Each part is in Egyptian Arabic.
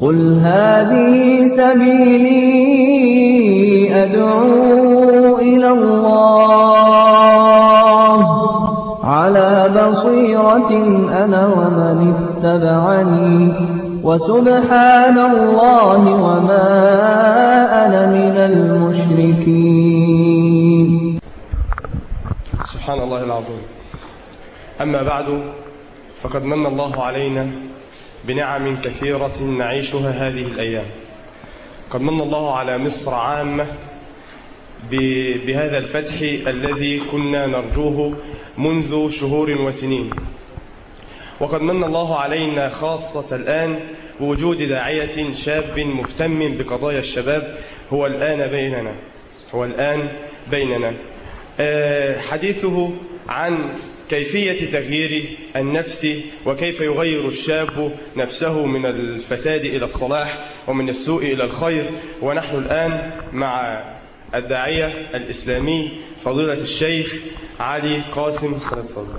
قل هذه سبيلي أدعو إلى الله على بصيرة أنا ومن اتبعني وسبحان الله وما أنا من المشركين سبحان الله العظيم أما بعد فقد من الله علينا بنعم كثيرة نعيشها هذه الأيام قد من الله على مصر عامة بهذا الفتح الذي كنا نرجوه منذ شهور وسنين وقد من الله علينا خاصة الآن بوجود داعية شاب مهتم بقضايا الشباب هو الآن بيننا هو الآن بيننا حديثه عن كيفية تغيير النفس وكيف يغير الشاب نفسه من الفساد إلى الصلاح ومن السوء إلى الخير ونحن الآن مع الداعية الإسلامي فضيلة الشيخ علي قاسم تفضل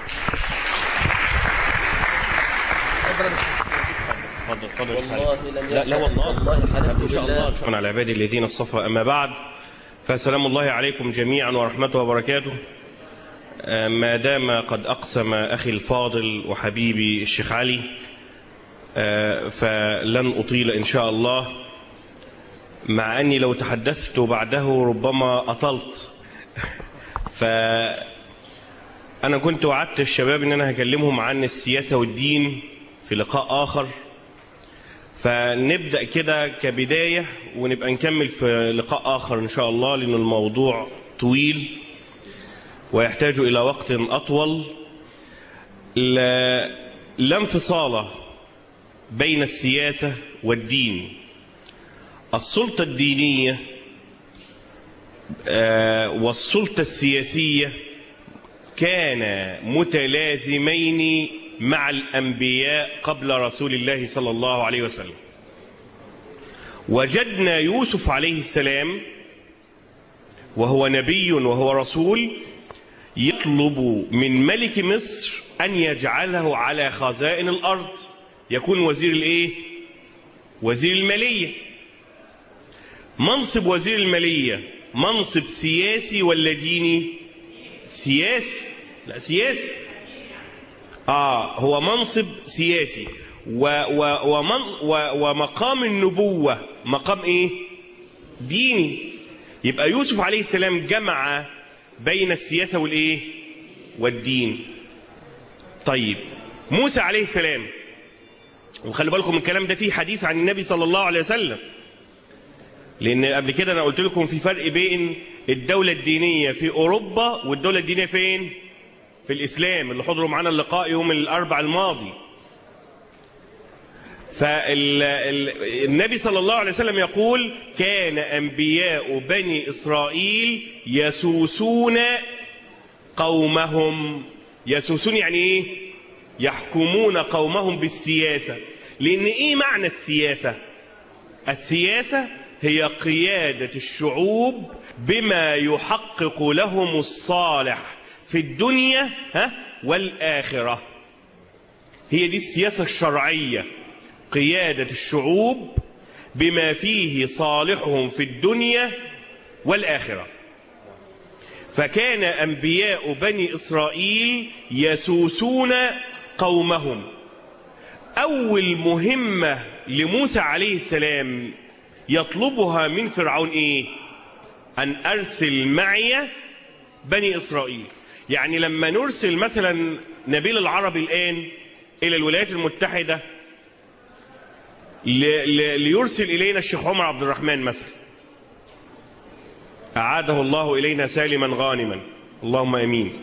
والله لم لا لا والله والله حلفت ان شاء بالله. الله شكرا على عبادي الذين اصطفى اما بعد فسلام الله عليكم جميعا ورحمته وبركاته آه، ما دام قد اقسم اخي الفاضل وحبيبي الشيخ علي آه، فلن اطيل ان شاء الله مع اني لو تحدثت بعده ربما اطلت ف انا كنت وعدت الشباب ان انا هكلمهم عن السياسه والدين في لقاء اخر فنبدأ كده كبداية ونبقى نكمل في لقاء آخر إن شاء الله لأن الموضوع طويل ويحتاج إلى وقت أطول لا لا انفصال بين السياسة والدين السلطة الدينية آه، والسلطة السياسية كان متلازمين مع الأنبياء قبل رسول الله صلى الله عليه وسلم وجدنا يوسف عليه السلام وهو نبي وهو رسول يطلب من ملك مصر أن يجعله على خزائن الأرض يكون وزير الإيه؟ وزير المالية منصب وزير المالية منصب سياسي ولا ديني سياسي لا سياسي آه هو منصب سياسي و و ومن و ومقام النبوة مقام إيه ديني يبقى يوسف عليه السلام جمع بين السياسة والإيه والدين طيب موسى عليه السلام وخلي بالكم الكلام ده فيه حديث عن النبي صلى الله عليه وسلم لأن قبل كده أنا قلت لكم في فرق بين الدولة الدينية في أوروبا والدولة الدينية فين؟ في الإسلام اللي حضروا معانا اللقاء يوم الأربع الماضي فالنبي صلى الله عليه وسلم يقول كان أنبياء بني إسرائيل يسوسون قومهم يسوسون يعني إيه يحكمون قومهم بالسياسة لأن إيه معنى السياسة السياسة هي قيادة الشعوب بما يحقق لهم الصالح في الدنيا ها والآخرة هي دي السياسة الشرعية قيادة الشعوب بما فيه صالحهم في الدنيا والآخرة فكان أنبياء بني إسرائيل يسوسون قومهم أول مهمة لموسى عليه السلام يطلبها من فرعون إيه أن أرسل معي بني إسرائيل يعني لما نرسل مثلا نبيل العربي الآن إلى الولايات المتحدة ل- ل- ليرسل إلينا الشيخ عمر عبد الرحمن مثلا أعاده الله إلينا سالما غانما اللهم أمين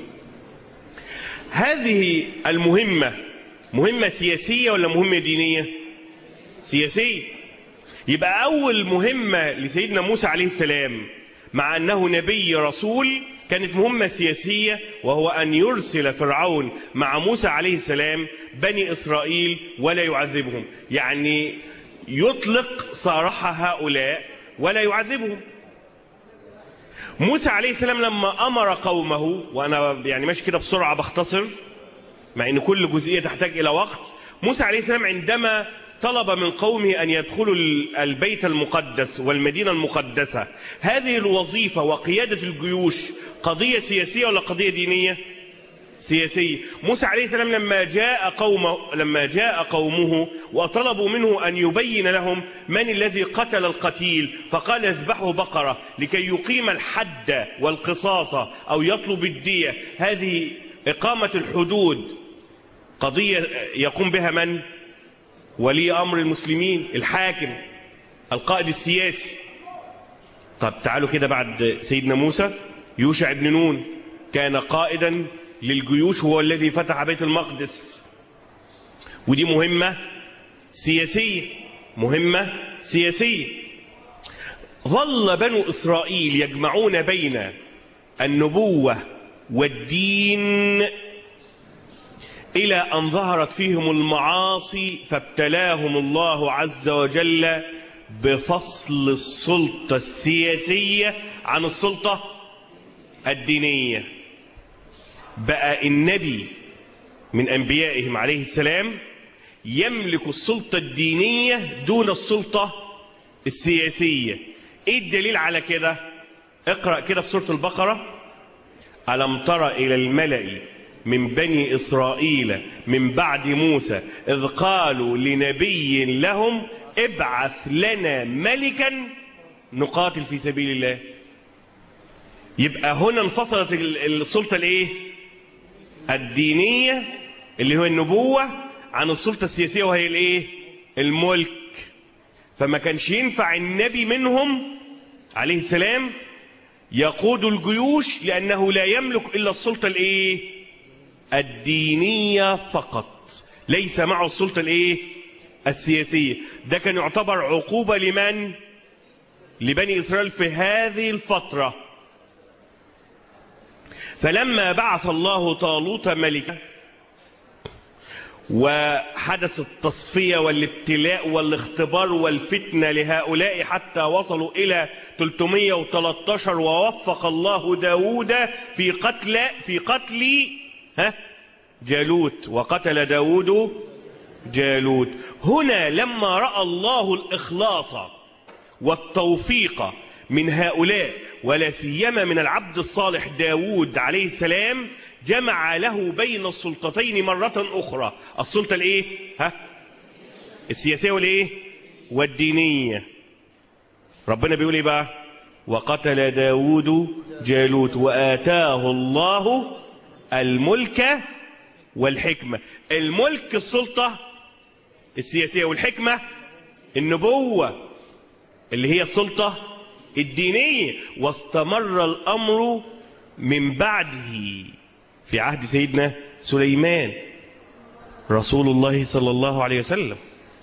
هذه المهمة مهمة سياسية ولا مهمة دينية سياسية يبقى أول مهمة لسيدنا موسى عليه السلام مع أنه نبي رسول كانت مهمة سياسية وهو أن يرسل فرعون مع موسى عليه السلام بني إسرائيل ولا يعذبهم يعني يطلق سراح هؤلاء ولا يعذبهم موسى عليه السلام لما أمر قومه وأنا يعني ماشي كده بسرعة بختصر مع أن كل جزئية تحتاج إلى وقت موسى عليه السلام عندما طلب من قومه أن يدخلوا البيت المقدس والمدينة المقدسة هذه الوظيفة وقيادة الجيوش قضية سياسية ولا قضية دينية سياسية موسى عليه السلام لما جاء قومه لما جاء قومه وطلبوا منه أن يبين لهم من الذي قتل القتيل فقال اذبحوا بقرة لكي يقيم الحد والقصاص أو يطلب الدية هذه إقامة الحدود قضية يقوم بها من ولي أمر المسلمين الحاكم القائد السياسي طب تعالوا كده بعد سيدنا موسى يوشع بن نون كان قائدا للجيوش هو الذي فتح بيت المقدس ودي مهمة سياسية مهمة سياسية ظل بنو إسرائيل يجمعون بين النبوة والدين إلى أن ظهرت فيهم المعاصي فابتلاهم الله عز وجل بفصل السلطة السياسية عن السلطة الدينية بقى النبي من أنبيائهم عليه السلام يملك السلطة الدينية دون السلطة السياسية ايه الدليل على كده اقرأ كده في سورة البقرة ألم تر إلى الملأ من بني إسرائيل من بعد موسى إذ قالوا لنبي لهم ابعث لنا ملكا نقاتل في سبيل الله يبقى هنا انفصلت السلطة الايه الدينية اللي هو النبوة عن السلطة السياسية وهي الايه الملك فما كانش ينفع النبي منهم عليه السلام يقود الجيوش لأنه لا يملك إلا السلطة الايه الدينية فقط ليس معه السلطة الايه السياسية ده كان يعتبر عقوبة لمن لبني إسرائيل في هذه الفترة فلما بعث الله طالوت ملكا وحدث التصفية والابتلاء والاختبار والفتنة لهؤلاء حتى وصلوا إلى 313 ووفق الله داود في قتل في قتل ها جالوت وقتل داود جالوت هنا لما رأى الله الإخلاص والتوفيق من هؤلاء ولا سيما من العبد الصالح داود عليه السلام جمع له بين السلطتين مرة أخرى السلطة الايه ها السياسية والايه والدينية ربنا بيقول ايه بقى وقتل داود جالوت وآتاه الله الملك والحكمة الملك السلطة السياسية والحكمة النبوة اللي هي السلطة الدينية واستمر الأمر من بعده في عهد سيدنا سليمان رسول الله صلى الله عليه وسلم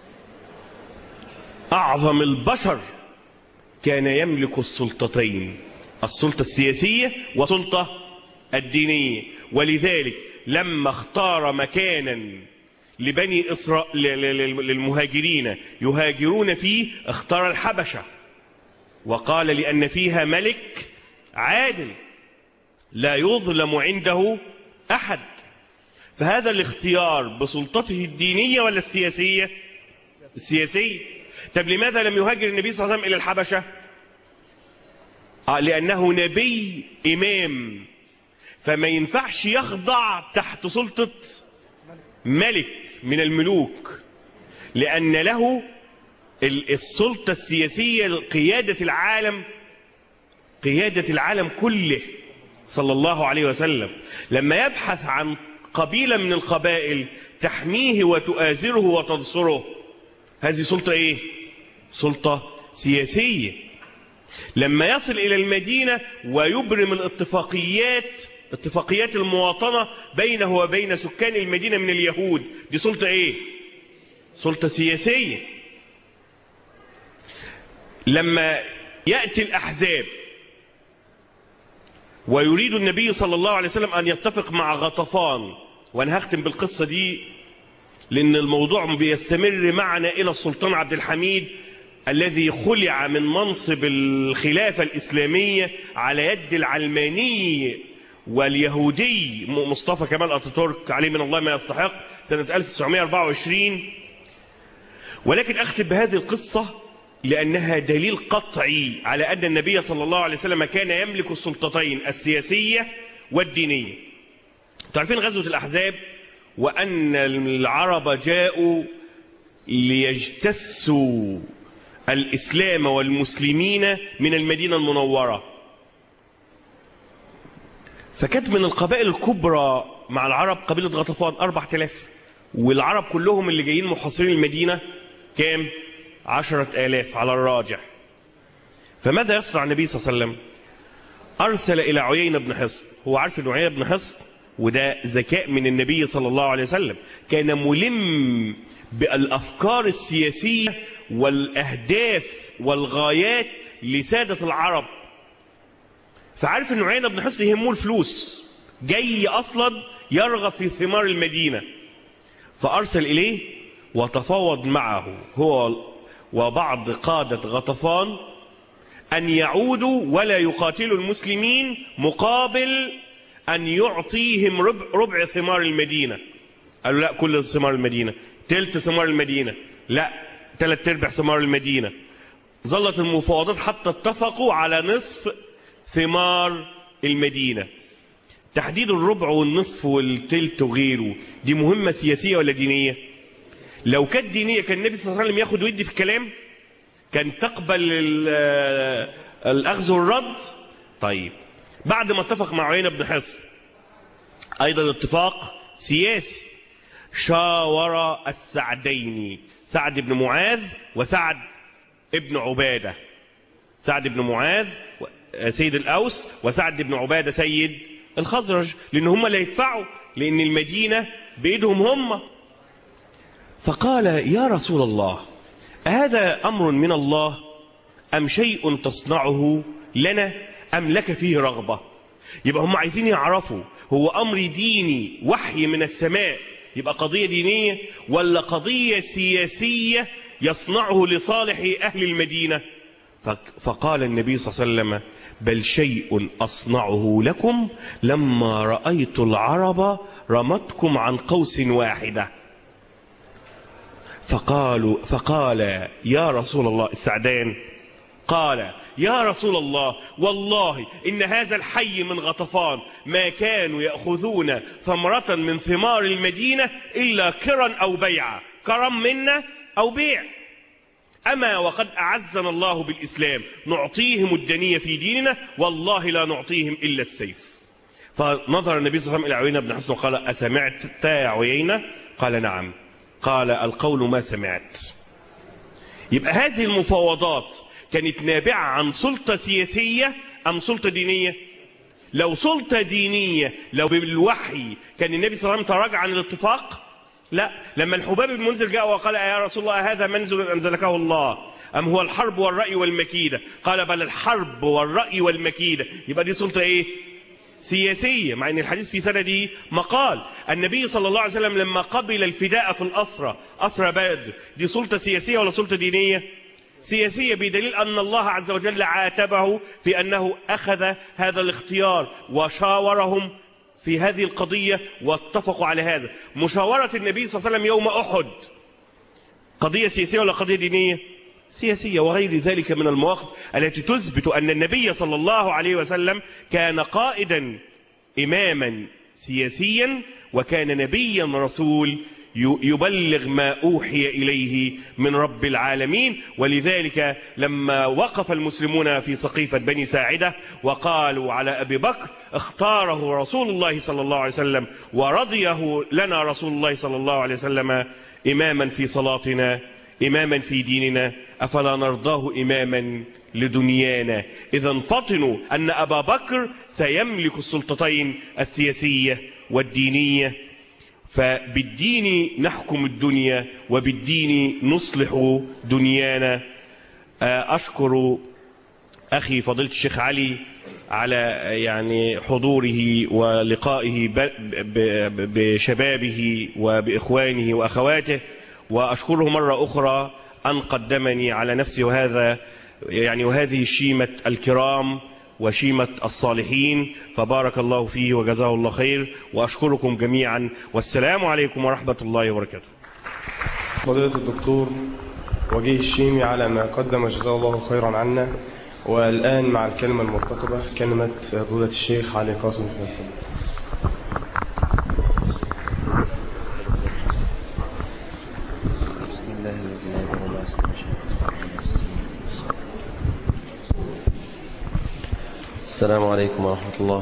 أعظم البشر كان يملك السلطتين السلطة السياسية والسلطة الدينية ولذلك لما اختار مكانا لبني إسرائيل للمهاجرين يهاجرون فيه اختار الحبشة وقال لأن فيها ملك عادل لا يظلم عنده أحد فهذا الاختيار بسلطته الدينية ولا السياسية السياسية طب لماذا لم يهاجر النبي صلى الله عليه وسلم إلى الحبشة آه لأنه نبي إمام فما ينفعش يخضع تحت سلطة ملك من الملوك لأن له السلطة السياسية قيادة العالم قيادة العالم كله صلى الله عليه وسلم لما يبحث عن قبيلة من القبائل تحميه وتؤازره وتنصره هذه سلطة ايه سلطة سياسية لما يصل الى المدينة ويبرم الاتفاقيات اتفاقيات المواطنة بينه وبين سكان المدينة من اليهود دي سلطة ايه سلطة سياسية لما يأتي الأحزاب ويريد النبي صلى الله عليه وسلم أن يتفق مع غطفان وأنا هختم بالقصة دي لأن الموضوع بيستمر معنا إلى السلطان عبد الحميد الذي خلع من منصب الخلافة الإسلامية على يد العلماني واليهودي مصطفى كمال أتاتورك عليه من الله ما يستحق سنة 1924 ولكن أختم بهذه القصة لأنها دليل قطعي على أن النبي صلى الله عليه وسلم كان يملك السلطتين السياسية والدينية تعرفين غزوة الأحزاب وأن العرب جاءوا ليجتسوا الإسلام والمسلمين من المدينة المنورة فكانت من القبائل الكبرى مع العرب قبيلة غطفان أربع تلاف والعرب كلهم اللي جايين محاصرين المدينة كام عشرة آلاف على الراجح فماذا يصنع النبي صلى الله عليه وسلم أرسل إلى عيينة بن حصن هو عارف أن عيينة بن حصن وده ذكاء من النبي صلى الله عليه وسلم كان ملم بالأفكار السياسية والأهداف والغايات لسادة العرب فعارف أن عيينة بن حصن يهمه الفلوس جاي أصلا يرغب في ثمار المدينة فأرسل إليه وتفاوض معه هو وبعض قادة غطفان أن يعودوا ولا يقاتلوا المسلمين مقابل أن يعطيهم ربع, ربع ثمار المدينة قالوا لا كل ثمار المدينة تلت ثمار المدينة لا تلت ارباع ثمار المدينة ظلت المفاوضات حتى اتفقوا على نصف ثمار المدينة تحديد الربع والنصف والتلت وغيره دي مهمة سياسية ولا دينية لو كانت دينية كان النبي صلى الله عليه وسلم ياخد ويدي في الكلام كان تقبل الأخذ والرد طيب بعد ما اتفق مع عيينة بن حصن أيضا اتفاق سياسي شاور السعدين سعد بن معاذ وسعد ابن عبادة سعد بن معاذ سيد الأوس وسعد بن عبادة سيد الخزرج لأن هم اللي يدفعوا لأن المدينة بإيدهم هم فقال يا رسول الله هذا أمر من الله أم شيء تصنعه لنا أم لك فيه رغبة يبقى هم عايزين يعرفوا هو أمر ديني وحي من السماء يبقى قضية دينية ولا قضية سياسية يصنعه لصالح أهل المدينة فقال النبي صلى الله عليه وسلم بل شيء أصنعه لكم لما رأيت العرب رمتكم عن قوس واحدة فقالوا فقال يا رسول الله السعدان قال يا رسول الله والله إن هذا الحي من غطفان ما كانوا يأخذون ثمرة من ثمار المدينة إلا كرا أو بيعا كرم منا أو بيع أما وقد أعزنا الله بالإسلام نعطيهم الدنية في ديننا والله لا نعطيهم إلا السيف فنظر النبي صلى الله عليه وسلم إلى عيينة بن حسن وقال أسمعت يا عيينة قال نعم قال القول ما سمعت يبقى هذه المفاوضات كانت نابعة عن سلطة سياسية أم سلطة دينية لو سلطة دينية لو بالوحي كان النبي صلى الله عليه وسلم تراجع عن الاتفاق لا لما الحباب بن منذر جاء وقال يا رسول الله هذا منزل أنزلكه الله أم هو الحرب والرأي والمكيدة قال بل الحرب والرأي والمكيدة يبقى دي سلطة ايه سياسية مع ان الحديث في سنده مقال النبي صلى الله عليه وسلم لما قبل الفداء في الأسرة أسرة بدر دي سلطة سياسية ولا سلطة دينية سياسية بدليل أن الله عز وجل عاتبه في أنه أخذ هذا الاختيار وشاورهم في هذه القضية واتفقوا على هذا مشاورة النبي صلى الله عليه وسلم يوم أحد قضية سياسية ولا قضية دينية سياسية وغير ذلك من المواقف التي تثبت أن النبي صلى الله عليه وسلم كان قائدا إماما سياسيا وكان نبيا رسول يبلغ ما أوحي إليه من رب العالمين ولذلك لما وقف المسلمون في سقيفة بني ساعدة وقالوا على أبي بكر اختاره رسول الله صلى الله عليه وسلم ورضيه لنا رسول الله صلى الله عليه وسلم إماما في صلاتنا إماما في ديننا أفلا نرضاه إماما لدنيانا إذا فطنوا أن أبا بكر سيملك السلطتين السياسية والدينية فبالدين نحكم الدنيا وبالدين نصلح دنيانا أشكر أخي فضيلة الشيخ علي على يعني حضوره ولقائه بشبابه وبإخوانه وأخواته وأشكره مرة أخرى أن قدمني على نفسي وهذا يعني وهذه شيمة الكرام وشيمة الصالحين فبارك الله فيه وجزاه الله خير وأشكركم جميعا والسلام عليكم ورحمة الله وبركاته فضيلة الدكتور وجيه الشيمي على ما قدم جزاه الله خيرا عنا والآن مع الكلمة المرتقبة كلمة فضيلة الشيخ علي قاسم فلفل بسم الله الذي لا يضر مع اسمه شيء السلام عليكم ورحمة الله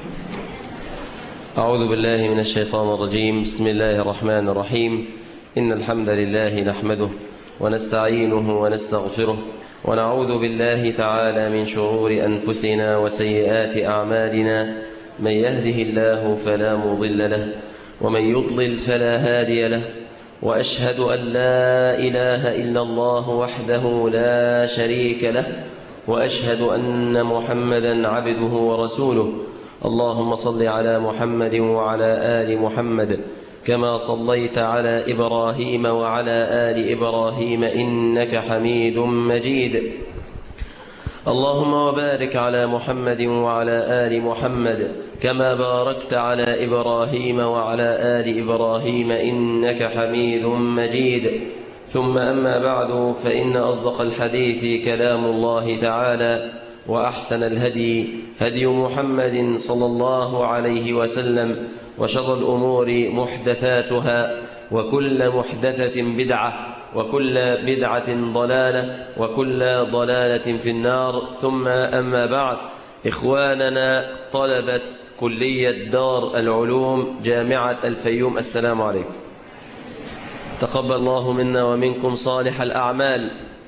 أعوذ بالله من الشيطان الرجيم بسم الله الرحمن الرحيم إن الحمد لله نحمده ونستعينه ونستغفره ونعوذ بالله تعالى من شرور أنفسنا وسيئات أعمالنا من يهده الله فلا مضل له ومن يضلل فلا هادي له وأشهد أن لا إله إلا الله وحده لا شريك له وأشهد أن محمدا عبده ورسوله اللهم صل على محمد وعلى آل محمد كما صليت على إبراهيم وعلى آل إبراهيم إنك حميد مجيد اللهم وبارك على محمد وعلى آل محمد كما باركت على إبراهيم وعلى آل إبراهيم إنك حميد مجيد ثم أما بعد فإن أصدق الحديث كلام الله تعالى وأحسن الهدي هدي محمد صلى الله عليه وسلم وشر الأمور محدثاتها وكل محدثة بدعة وكل بدعة ضلالة وكل ضلالة في النار ثم أما بعد إخواننا طلبة كلية دار العلوم جامعة الفيوم السلام عليكم تقبل الله منا ومنكم صالح الأعمال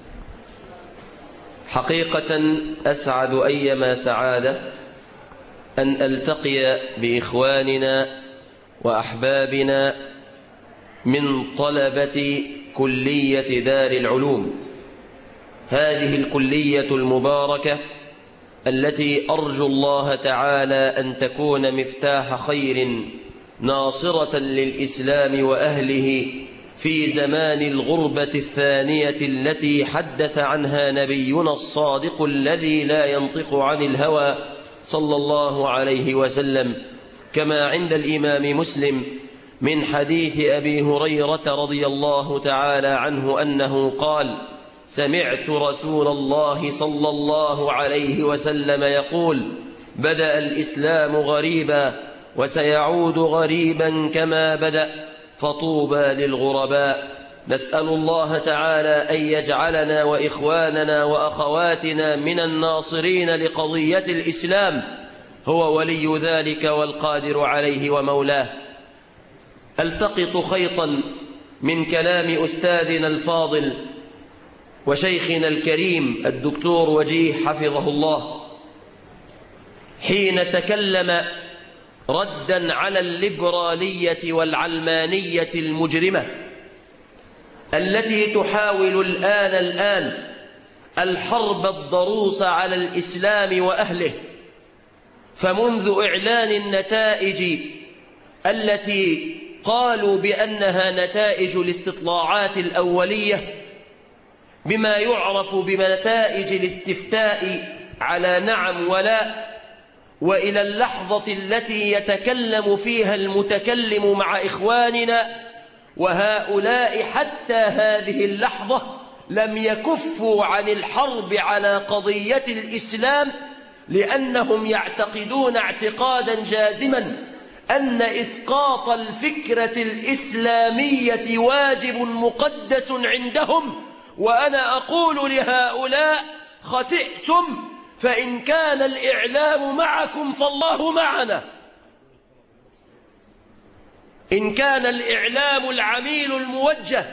حقيقة أسعد أيما سعادة أن ألتقي بإخواننا وأحبابنا من طلبة كلية دار العلوم هذه الكلية المباركة التي أرجو الله تعالى أن تكون مفتاح خير ناصرة للإسلام وأهله في زمان الغربة الثانية التي حدث عنها نبينا الصادق الذي لا ينطق عن الهوى صلى الله عليه وسلم كما عند الإمام مسلم من حديث أبي هريرة رضي الله تعالى عنه أنه قال سمعت رسول الله صلى الله عليه وسلم يقول بدأ الإسلام غريبا وسيعود غريبا كما بدأ فطوبى للغرباء نسأل الله تعالى أن يجعلنا وإخواننا وأخواتنا من الناصرين لقضية الإسلام هو ولي ذلك والقادر عليه ومولاه التقط خيطا من كلام أستاذنا الفاضل وشيخنا الكريم الدكتور وجيه حفظه الله حين تكلم ردا على الليبرالية والعلمانية المجرمة التي تحاول الآن الآن الحرب الضروس على الإسلام وأهله فمنذ إعلان النتائج التي قالوا بأنها نتائج الاستطلاعات الأولية بما يعرف بنتائج الاستفتاء على نعم ولا وإلى اللحظة التي يتكلم فيها المتكلم مع إخواننا وهؤلاء حتى هذه اللحظة لم يكفوا عن الحرب على قضية الإسلام لأنهم يعتقدون اعتقادا جازما أن إسقاط الفكرة الإسلامية واجب مقدس عندهم وأنا أقول لهؤلاء خسئتم فإن كان الإعلام معكم فالله معنا إن كان الإعلام العميل الموجه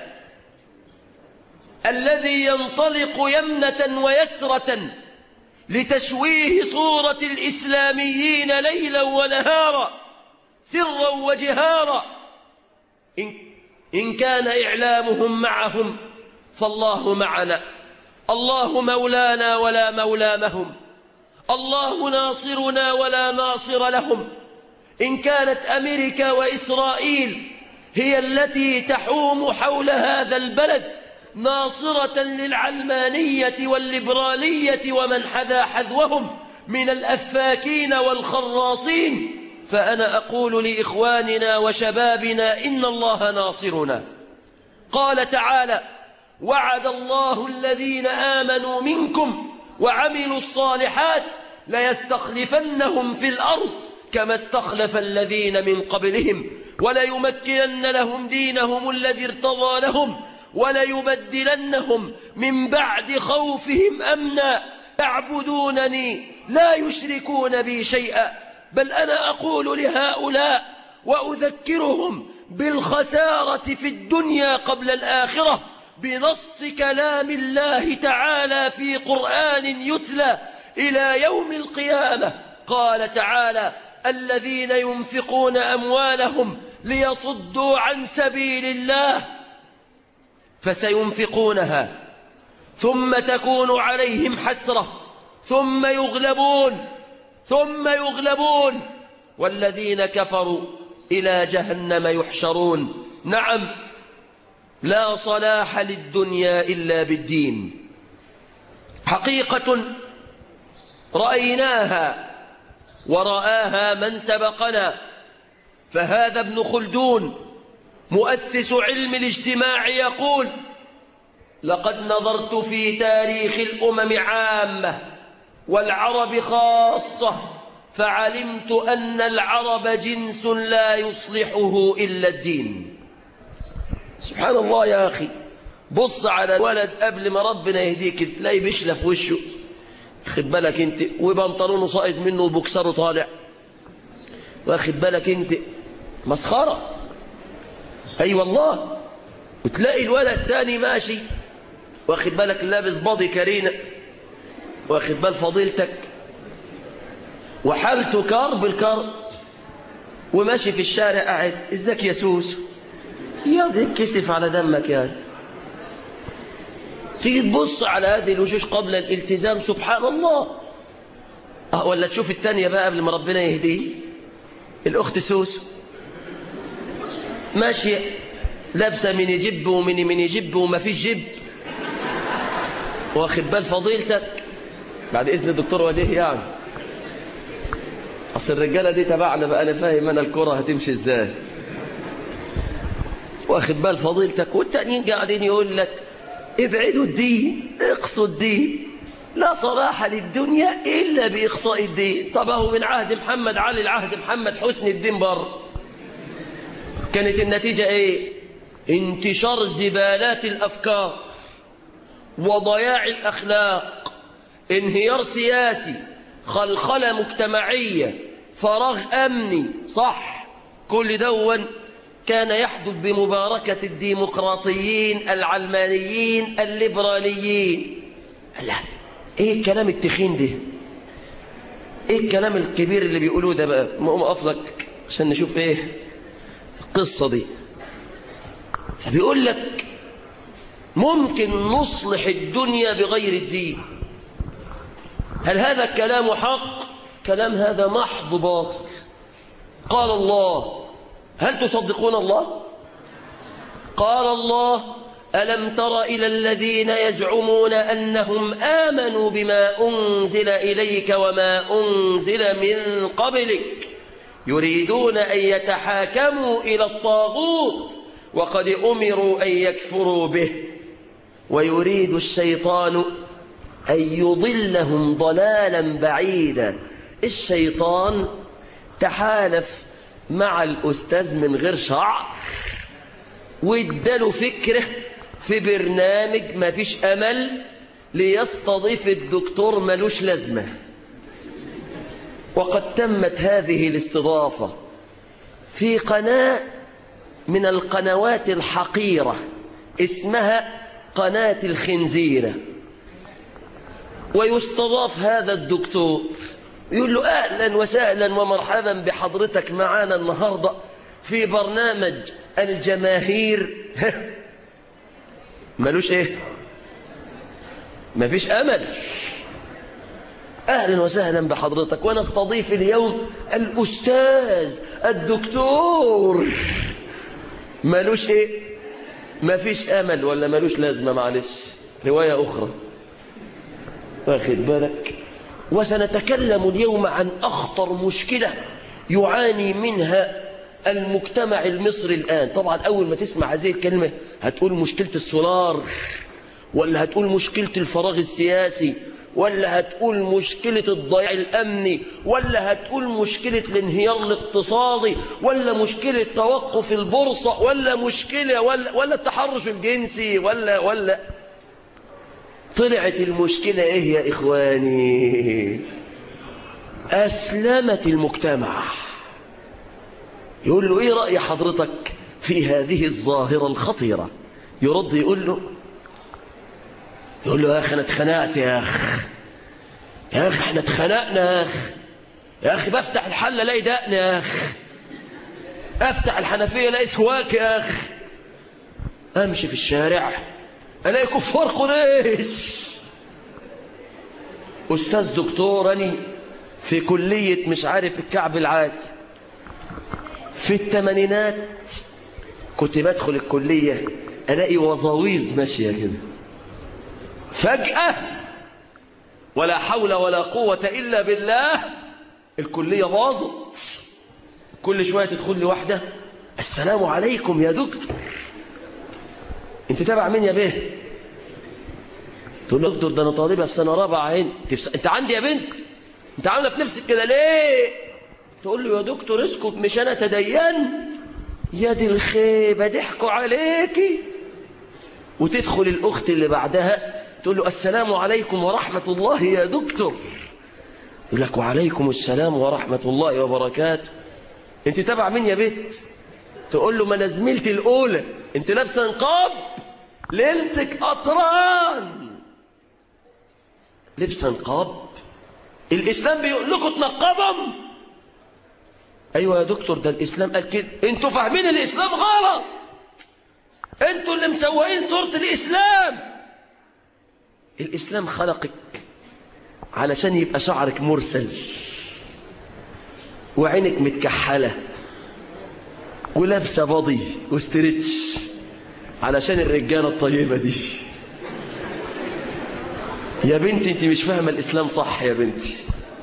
الذي ينطلق يمنة ويسرة لتشويه صورة الإسلاميين ليلا ونهارا سرا وجهارا إن, إن كان إعلامهم معهم فالله معنا الله مولانا ولا مولى لهم الله ناصرنا ولا ناصر لهم إن كانت أمريكا وإسرائيل هي التي تحوم حول هذا البلد ناصرة للعلمانية والليبرالية ومن حذا حذوهم من الأفاكين والخراصين فأنا أقول لإخواننا وشبابنا إن الله ناصرنا قال تعالى وعد الله الذين آمنوا منكم وعملوا الصالحات ليستخلفنهم في الأرض كما استخلف الذين من قبلهم وليمكنن لهم دينهم الذي ارتضى لهم وليبدلنهم من بعد خوفهم أمنا يعبدونني لا يشركون بي شيئا بل أنا أقول لهؤلاء وأذكرهم بالخسارة في الدنيا قبل الآخرة بنص كلام الله تعالى في قرآن يتلى إلى يوم القيامة قال تعالى الذين ينفقون أموالهم ليصدوا عن سبيل الله فسينفقونها ثم تكون عليهم حسرة ثم يغلبون ثم يغلبون والذين كفروا إلى جهنم يحشرون نعم لا صلاح للدنيا إلا بالدين حقيقة رأيناها ورآها من سبقنا فهذا ابن خلدون مؤسس علم الاجتماع يقول لقد نظرت في تاريخ الأمم عامة والعرب خاصة فعلمت أن العرب جنس لا يصلحه إلا الدين سبحان الله يا أخي بص على الولد قبل ما ربنا يهديك تلاقي بيشلة في وشه خد بالك انت وبنطلونه ساقط منه وبوكسره طالع واخد بالك انت مسخرة اي أيوة والله وتلاقي الولد تاني ماشي واخد بالك لابس باضي كرينة واخد بال فضيلتك وحالته كرب الكرب وماشي في الشارع قاعد ازيك يا سوس يا دي كسف على دمك يا تيجي تبص على هذه الوشوش قبل الالتزام سبحان الله اه ولا تشوف التانية بقى قبل ما ربنا يهديه الأخت سوس ماشية لابسة من جب ومن من جب وما فيش جب واخد بال فضيلتك بعد إذن الدكتور وليه يعني أصل الرجالة دي تبعنا بقى أنا فاهم أنا الكرة هتمشي إزاي واخد بال فضيلتك والتانيين قاعدين يقول لك ابعدوا الدين اقصوا الدين لا صلاح للدنيا إلا بإقصاء الدين طب هو من عهد محمد علي العهد محمد حسن الدين بر كانت النتيجة ايه انتشار زبالات الأفكار وضياع الأخلاق انهيار سياسي خلخلة مجتمعية فراغ أمني صح كل دون كان يحدث بمباركة الديمقراطيين العلمانيين الليبراليين لا ايه الكلام التخين ده ايه الكلام الكبير اللي بيقولوه ده بقى مقوم اقفلك عشان نشوف ايه القصة دي فبيقول لك ممكن نصلح الدنيا بغير الدين هل هذا الكلام حق كلام هذا محض باطل قال الله هل تصدقون الله قال الله ألم تر إلى الذين يزعمون أنهم آمنوا بما أنزل إليك وما أنزل من قبلك يريدون أن يتحاكموا إلى الطاغوت وقد أمروا أن يكفروا به ويريد الشيطان أن يضلهم ضلالا بعيدا الشيطان تحالف مع الأستاذ من غير شعر واداله فكرة في برنامج ما فيش أمل ليستضيف الدكتور ملوش لازمة وقد تمت هذه الاستضافة في قناة من القنوات الحقيرة اسمها قناة الخنزيرة ويستضاف هذا الدكتور يقول له أهلا وسهلا ومرحبا بحضرتك معانا النهاردة في برنامج الجماهير ملوش ايه مفيش امل اهلا وسهلا بحضرتك وانا استضيف اليوم الاستاذ الدكتور ملوش ايه مفيش امل ولا ملوش لازمه معلش روايه اخرى واخد بالك وسنتكلم اليوم عن اخطر مشكله يعاني منها المجتمع المصري الآن طبعا أول ما تسمع هذه الكلمة هتقول مشكلة السولار ولا هتقول مشكلة الفراغ السياسي ولا هتقول مشكلة الضياع الأمني ولا هتقول مشكلة الانهيار الاقتصادي ولا مشكلة توقف البورصة ولا مشكلة ولا, ولا التحرش الجنسي ولا ولا طلعت المشكلة ايه يا اخواني اسلمت المجتمع يقول له ايه رأي حضرتك في هذه الظاهرة الخطيرة يرد يقول له يقول له يا اخي انا اتخنقت يا اخي يا اخي احنا اتخنقنا يا اخي يا اخي بفتح الحلة الاقي دقن يا اخي افتح الحنفية الاقي سواك يا اخي امشي في الشارع الاقي كفار قريش استاذ دكتورني في كلية مش عارف الكعب العالي في الثمانينات كنت بدخل الكلية الاقي وظاويز ماشية كده فجأة ولا حول ولا قوة إلا بالله الكلية باظت كل شوية تدخل لي واحدة السلام عليكم يا دكتور انت تابع مين يا بيه تقول له دكتور ده انا طالبة في سنة رابعة عين انت عندي يا بنت انت عاملة في نفسك كده ليه تقول له يا دكتور اسكت مش انا تدينت يا دي الخيبة ضحكوا عليكي وتدخل الأخت اللي بعدها تقول له السلام عليكم ورحمة الله يا دكتور يقول لك وعليكم السلام ورحمة الله وبركاته انت تبع مين يا بيت تقول له ما انا زميلتي الأولى انت لابسه نقاب ليلتك قطران لبسه نقاب الإسلام بيقول لكم تنقبهم أيوة يا دكتور ده الإسلام قال كده انتوا فاهمين الإسلام غلط انتوا اللي مسوقين صورة الإسلام الإسلام خلقك علشان يبقى شعرك مرسل وعينك متكحلة ولابسة بضي واسترتش علشان الرجالة الطيبة دي يا بنتي انت مش فاهمة الإسلام صح يا بنتي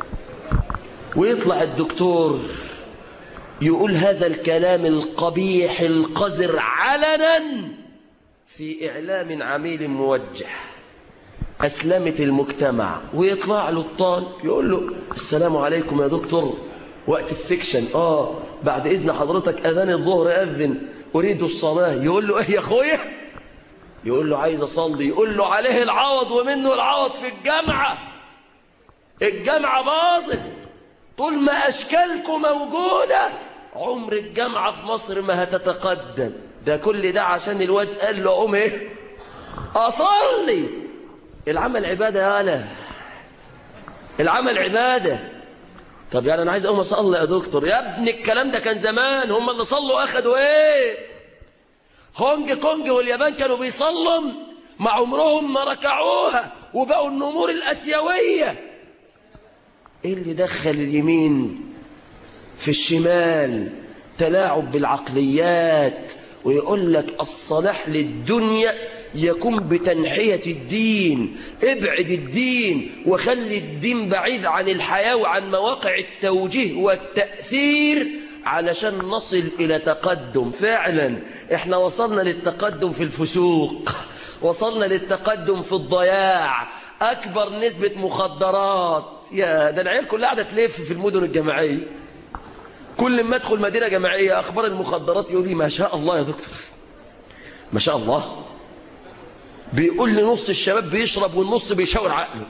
ويطلع الدكتور يقول هذا الكلام القبيح القذر علنا في إعلام عميل موجه أسلمت المجتمع ويطلع له الطالب يقول له السلام عليكم يا دكتور وقت السكشن آه بعد إذن حضرتك أذان الظهر أذن أريد الصلاة يقول له إيه يا أخويا يقول له عايز أصلي يقول له عليه العوض ومنه العوض في الجامعة الجامعة باظت طول ما أشكالكم موجودة عمر الجامعة في مصر ما هتتقدم ده كل ده عشان الواد قال له قوم ايه أصلي العمل عبادة يا أنا العمل عبادة طب يعني أنا عايز أقوم أصلي يا دكتور يا ابني الكلام ده كان زمان هم اللي صلوا أخدوا إيه هونج كونج واليابان كانوا بيصلوا مع عمرهم ما ركعوها وبقوا النمور الأسيوية إيه اللي دخل اليمين في الشمال تلاعب بالعقليات ويقول لك الصلاح للدنيا يكون بتنحية الدين ابعد الدين وخلي الدين بعيد عن الحياة وعن مواقع التوجيه والتأثير علشان نصل إلى تقدم فعلا احنا وصلنا للتقدم في الفسوق وصلنا للتقدم في الضياع أكبر نسبة مخدرات يا ده العيال كلها قاعدة تلف في المدن الجماعية كل ما ادخل مدينة جماعية أخبار المخدرات يقول لي ما شاء الله يا دكتور ما شاء الله بيقول لي نص الشباب بيشرب والنص بيشاور عقله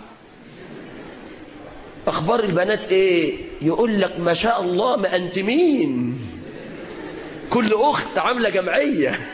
أخبار البنات إيه يقول لك ما شاء الله ما أنت مين كل أخت عاملة جمعية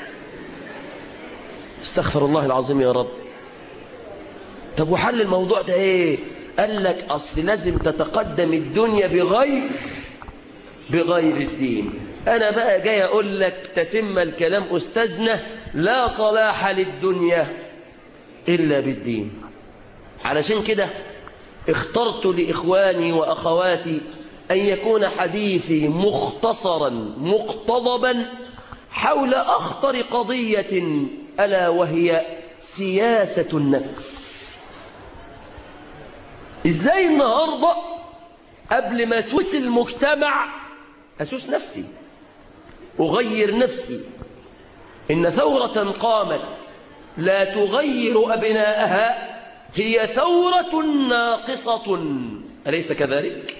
استغفر الله العظيم يا رب طب وحل الموضوع ده إيه قال لك أصل لازم تتقدم الدنيا بغير بغير الدين أنا بقى جاي أقول لك تتم الكلام أستاذنا لا صلاح للدنيا إلا بالدين علشان كده اخترت لإخواني وأخواتي أن يكون حديثي مختصرا مقتضبا حول أخطر قضية ألا وهي سياسة النفس إزاي النهاردة قبل ما أسوس المجتمع أسوس نفسي أغير نفسي إن ثورة قامت لا تغير أبناءها هي ثورة ناقصة أليس كذلك؟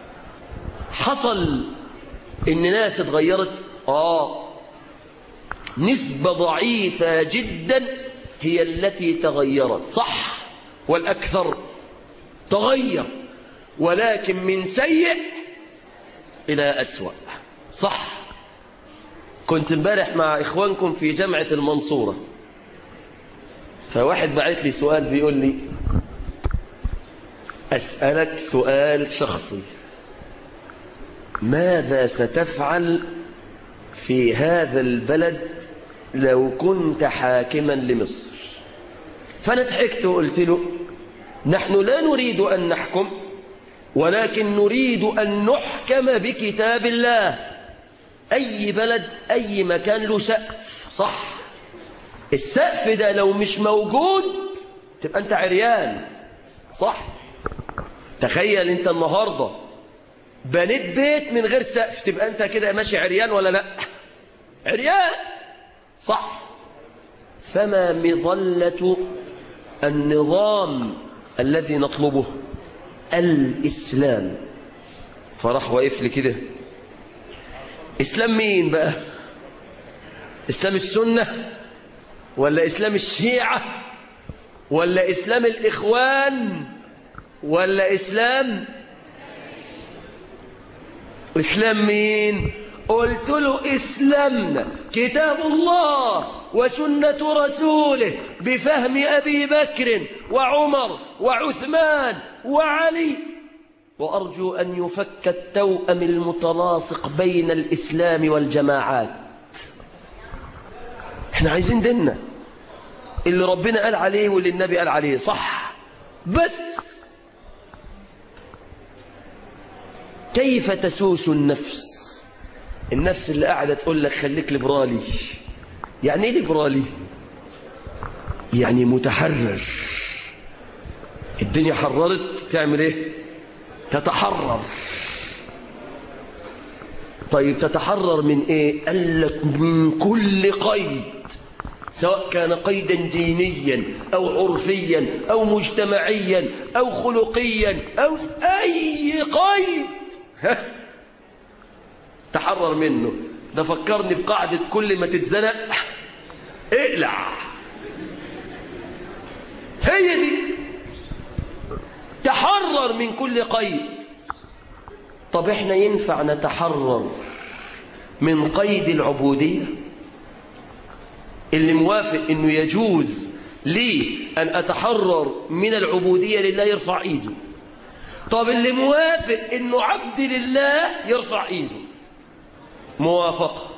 حصل إن ناس اتغيرت آه نسبة ضعيفة جدا هي التي تغيرت صح والأكثر تغير ولكن من سيء إلى أسوأ صح كنت امبارح مع إخوانكم في جامعة المنصورة فواحد بعت لي سؤال بيقول لي أسألك سؤال شخصي ماذا ستفعل في هذا البلد لو كنت حاكما لمصر فأنا ضحكت وقلت له نحن لا نريد أن نحكم ولكن نريد أن نحكم بكتاب الله أي بلد أي مكان له سقف صح السقف ده لو مش موجود تبقى أنت عريان صح تخيل أنت النهاردة بنيت بيت من غير سقف تبقى أنت كده ماشي عريان ولا لا عريان صح فما مظلة النظام الذي نطلبه الإسلام فراح واقف لي كده إسلام مين بقى إسلام السنة ولا إسلام الشيعة ولا إسلام الإخوان ولا إسلام إسلام مين قلت له إسلامنا كتاب الله وسنة رسوله بفهم أبي بكر وعمر وعثمان وعلي وأرجو أن يفك التوأم المتلاصق بين الإسلام والجماعات احنا عايزين ديننا اللي ربنا قال عليه واللي النبي قال عليه صح بس كيف تسوس النفس النفس اللي قاعدة تقول لك خليك ليبرالي يعني ايه ليبرالي يعني متحرر الدنيا حررت تعمل ايه تتحرر طيب تتحرر من ايه قال لك من كل قيد سواء كان قيدا دينيا او عرفيا او مجتمعيا او خلقيا او اي قيد تحرر منه ده فكرني بقاعدة كل ما تتزنق اقلع هي دي تحرر من كل قيد طب احنا ينفع نتحرر من قيد العبودية اللي موافق انه يجوز لي ان اتحرر من العبودية لله يرفع ايده طب اللي موافق انه عبد لله يرفع ايده موافقة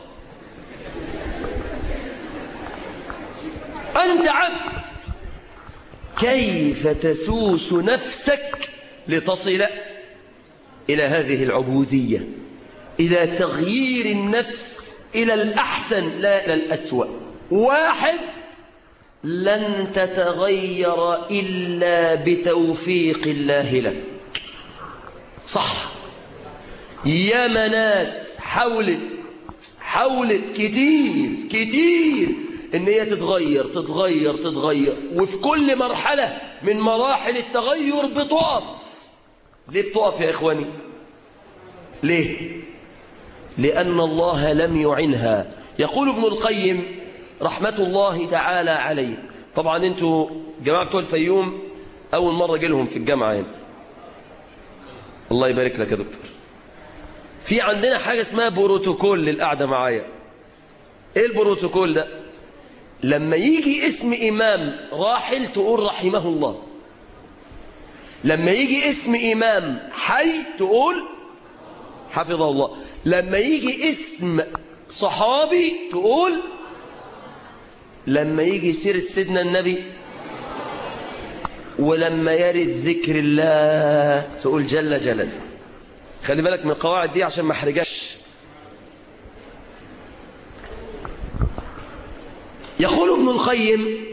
أنت عبد كيف تسوس نفسك لتصل إلى هذه العبودية إلى تغيير النفس إلى الأحسن لا إلى الأسوأ واحد لن تتغير إلا بتوفيق الله لك صح يا مناس حاولت حاولت كتير كتير ان هي تتغير تتغير تتغير وفي كل مرحلة من مراحل التغير بتقف ليه بتقف يا اخواني ليه لان الله لم يعنها يقول ابن القيم رحمة الله تعالى عليه طبعا انتوا جماعة بتوع الفيوم اول مرة جيلهم في الجامعة هنا الله يبارك لك يا دكتور في عندنا حاجة اسمها بروتوكول للقعدة معايا ايه البروتوكول ده لما يجي اسم امام راحل تقول رحمه الله لما يجي اسم امام حي تقول حفظه الله لما يجي اسم صحابي تقول لما يجي سيرة سيدنا النبي ولما يرد ذكر الله تقول جل جلاله خلي بالك من القواعد دي عشان ما احرجكش يقول ابن القيم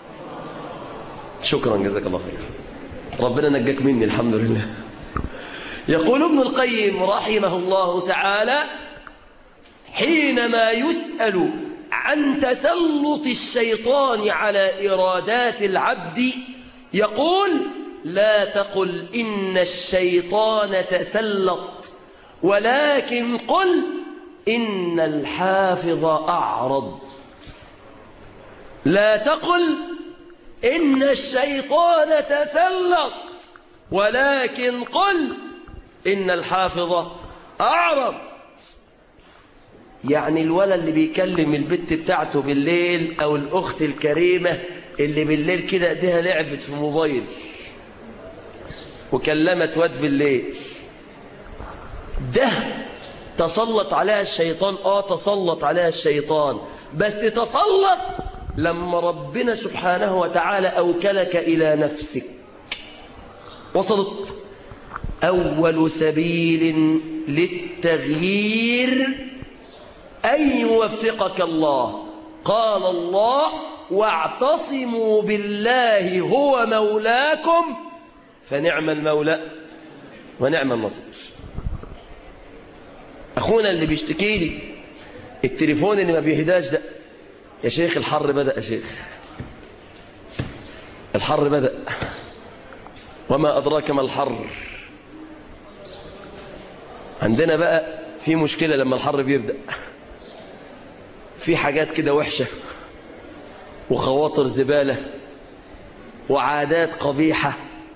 شكرا جزاك الله خير ربنا نجاك مني الحمد لله يقول ابن القيم رحمه الله تعالى حينما يسأل عن تسلط الشيطان على إرادات العبد يقول لا تقل إن الشيطان تسلط ولكن قل إن الحافظ أعرض لا تقل إن الشيطان تسلط ولكن قل إن الحافظ أعرض يعني الولد اللي بيكلم البت بتاعته بالليل أو الأخت الكريمة اللي بالليل كده ايديها لعبت في موبايل وكلمت واد بالليل ده تسلط عليها الشيطان اه تسلط عليها الشيطان بس تسلط لما ربنا سبحانه وتعالى أوكلك إلى نفسك وصلت أول سبيل للتغيير أن يوفقك الله قال الله واعتصموا بالله هو مولاكم فنعم المولى ونعم النصير أخونا اللي بيشتكي لي التليفون اللي ما بيهداش ده يا شيخ الحر بدأ يا شيخ الحر بدأ وما أدراك ما الحر عندنا بقى في مشكلة لما الحر بيبدأ في حاجات كده وحشة وخواطر زبالة وعادات قبيحة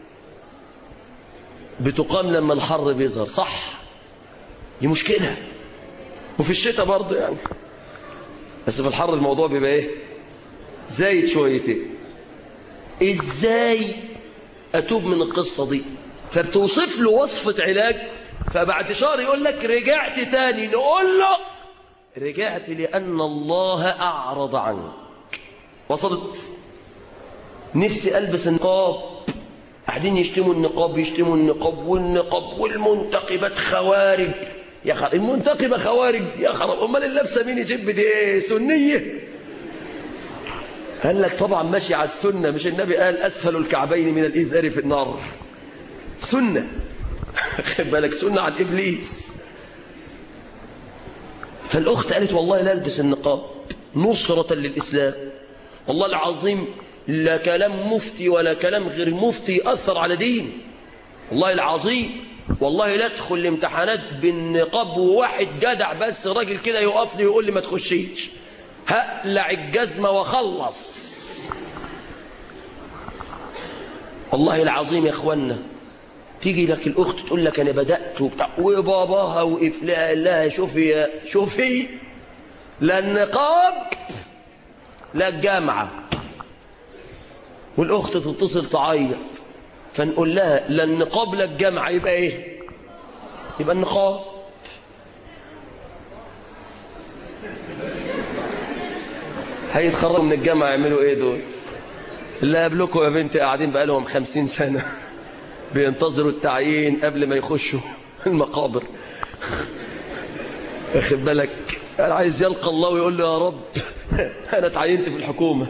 بتقام لما الحر بيظهر صح دي مشكلة وفي الشتاء برضه يعني بس في الحر الموضوع بيبقى ايه زايد شويتين ازاي اتوب من القصة دي فبتوصف له وصفة علاج فبعد شهر يقول لك رجعت تاني نقول له رجعت لأن الله أعرض عنك وصلت نفسي ألبس النقاب قاعدين يشتموا النقاب يشتموا النقاب والنقاب والمنتقبات خوارج يا خر... المنتقبة خوارج يا خرب أمال اللبسة مين يجيب دي ايه سنية قال لك طبعا ماشي على السنة مش النبي قال أسفل الكعبين من الإزار في النار سنة خد بالك سنة عن إبليس فالأخت قالت والله لا ألبس النقاب نصرة للإسلام والله العظيم لا كلام مفتي ولا كلام غير مفتي أثر على دين والله العظيم والله لا ادخل الامتحانات بالنقاب وواحد جدع بس راجل كده يقف لي ويقول لي ما تخشيش هقلع الجزمة وخلص والله العظيم يا اخوانا تيجي لك الاخت تقول لك انا بدات وبتاع وباباها وقف لها لها شوفي يا شوفي لا النقاب لا الجامعه والاخت تتصل تعيط فنقول لها لا النقاب لا الجامعه يبقى ايه يبقى النقاب هيتخرجوا من الجامعه يعملوا ايه دول اللي قبلكم يا بنتي قاعدين بقالهم خمسين سنه بينتظروا التعيين قبل ما يخشوا المقابر واخد بالك انا عايز يلقى الله ويقول له يا رب انا اتعينت في الحكومة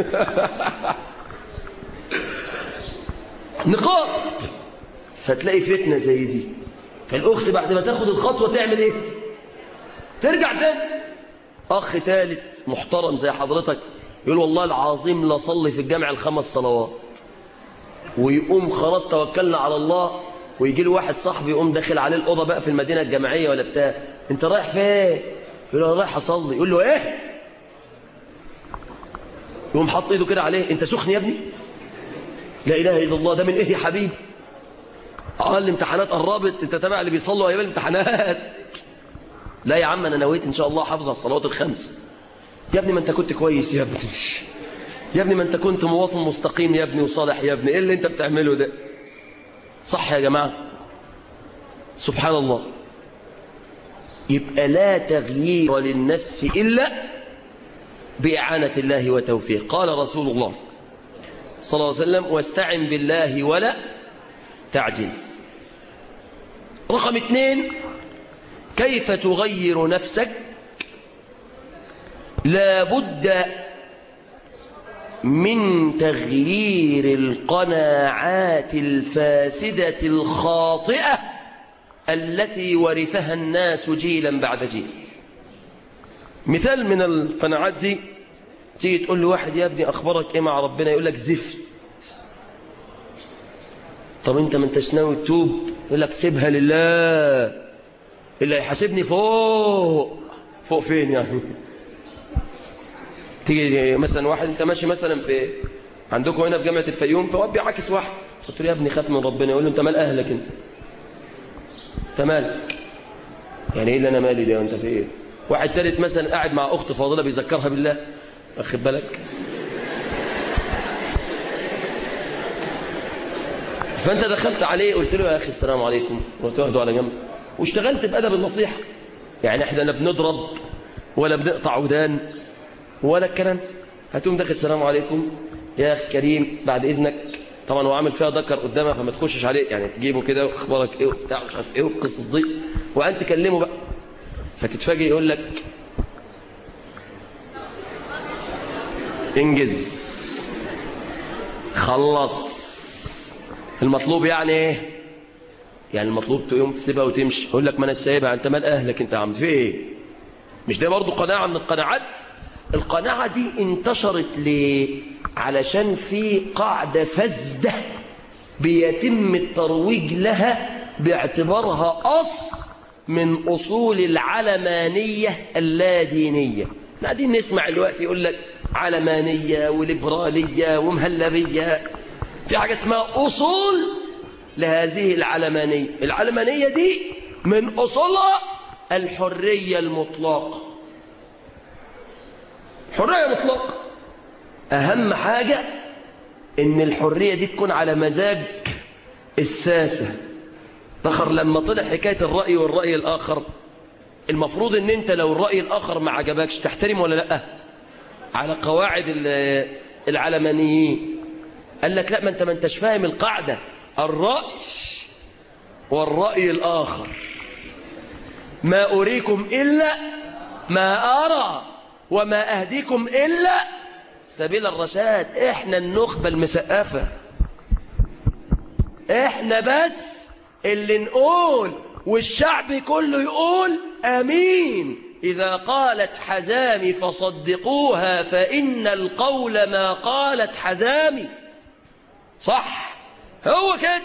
نقاط فتلاقي فتنة زي دي فالاخت بعد ما تاخد الخطوة تعمل ايه ترجع تاني اخ ثالث محترم زي حضرتك يقول والله العظيم لا صلي في الجامع الخمس صلوات ويقوم خلاص توكلنا على الله ويجي له واحد صاحبي يقوم داخل عليه الأوضة بقى في المدينة الجامعية ولا بتاع انت رايح فين يقول له رايح اصلي يقول له ايه يقوم حاط ايده كده عليه انت سخن يا ابني لا اله الا الله ده من ايه يا حبيبي اه الامتحانات قربت انت تابع اللي بيصلوا ايام الامتحانات لا يا عم انا نويت ان شاء الله حافظ على الصلوات الخمس يا ابني ما انت كنت كويس يا ابني يا ابني ما انت كنت مواطن مستقيم يا ابني وصالح يا ابني ايه اللي انت بتعمله ده صح يا جماعة سبحان الله يبقى لا تغيير للنفس إلا بإعانة الله وتوفيق قال رسول الله صلى الله عليه وسلم واستعن بالله ولا تعجز رقم اثنين كيف تغير نفسك لا بد من تغيير القناعات الفاسدة الخاطئة التي ورثها الناس جيلا بعد جيل مثال من القناعات دي تيجي تقول لواحد يا ابني اخبارك ايه مع ربنا يقول لك زفت طب انت ما انتش ناوي تتوب يقول لك سيبها لله اللي هيحاسبني فوق فوق فين يعني تيجي مثلا واحد انت ماشي مثلا في عندكم هنا في جامعه الفيوم فهو بيعاكس واحد قلت له يا ابني خاف من ربنا يقول له انت مال اهلك انت انت مالك يعني ايه اللي انا مالي ده وانت في ايه واحد تالت مثلا قاعد مع اخت فاضله بيذكرها بالله واخد بالك فانت دخلت عليه قلت له يا اخي السلام عليكم رحت واخده على جنب واشتغلت بادب النصيحه يعني احنا لا بنضرب ولا بنقطع ودان ولا الكلام ده هتقوم داخل السلام عليكم يا اخي كريم بعد اذنك طبعا هو عامل فيها ذكر قدامها فما تخشش عليه يعني تجيبه كده واخبارك ايه وبتاع مش عارف ايه والقصص دي وانت تكلمه بقى فتتفاجئ يقول لك انجز خلص المطلوب يعني ايه يعني المطلوب تقوم تسيبها وتمشي يقول لك ما انا سايبها انت مال اهلك انت عم في ايه مش ده برضو قناعه من القناعات القناعه دي انتشرت ليه علشان في قاعده فاسده بيتم الترويج لها باعتبارها اصل من اصول العلمانيه اللادينيه قاعدين نسمع الوقت يقول لك علمانيه وليبراليه ومهلبيه في حاجه اسمها اصول لهذه العلمانيه العلمانيه دي من اصولها الحريه المطلقه حريه مطلقه اهم حاجه ان الحريه دي تكون على مزاج الساسه فخر لما طلع حكايه الراي والراي الاخر المفروض ان انت لو الراي الاخر ما عجبكش تحترم ولا لا على قواعد العلمانيين قال لك لا ما انت ما انتش فاهم القاعده الراي والراي الاخر ما اريكم الا ما ارى وما اهديكم الا سبيل الرشاد احنا النخبه المسقفه احنا بس اللي نقول والشعب كله يقول امين اذا قالت حزامي فصدقوها فان القول ما قالت حزامي صح هو كده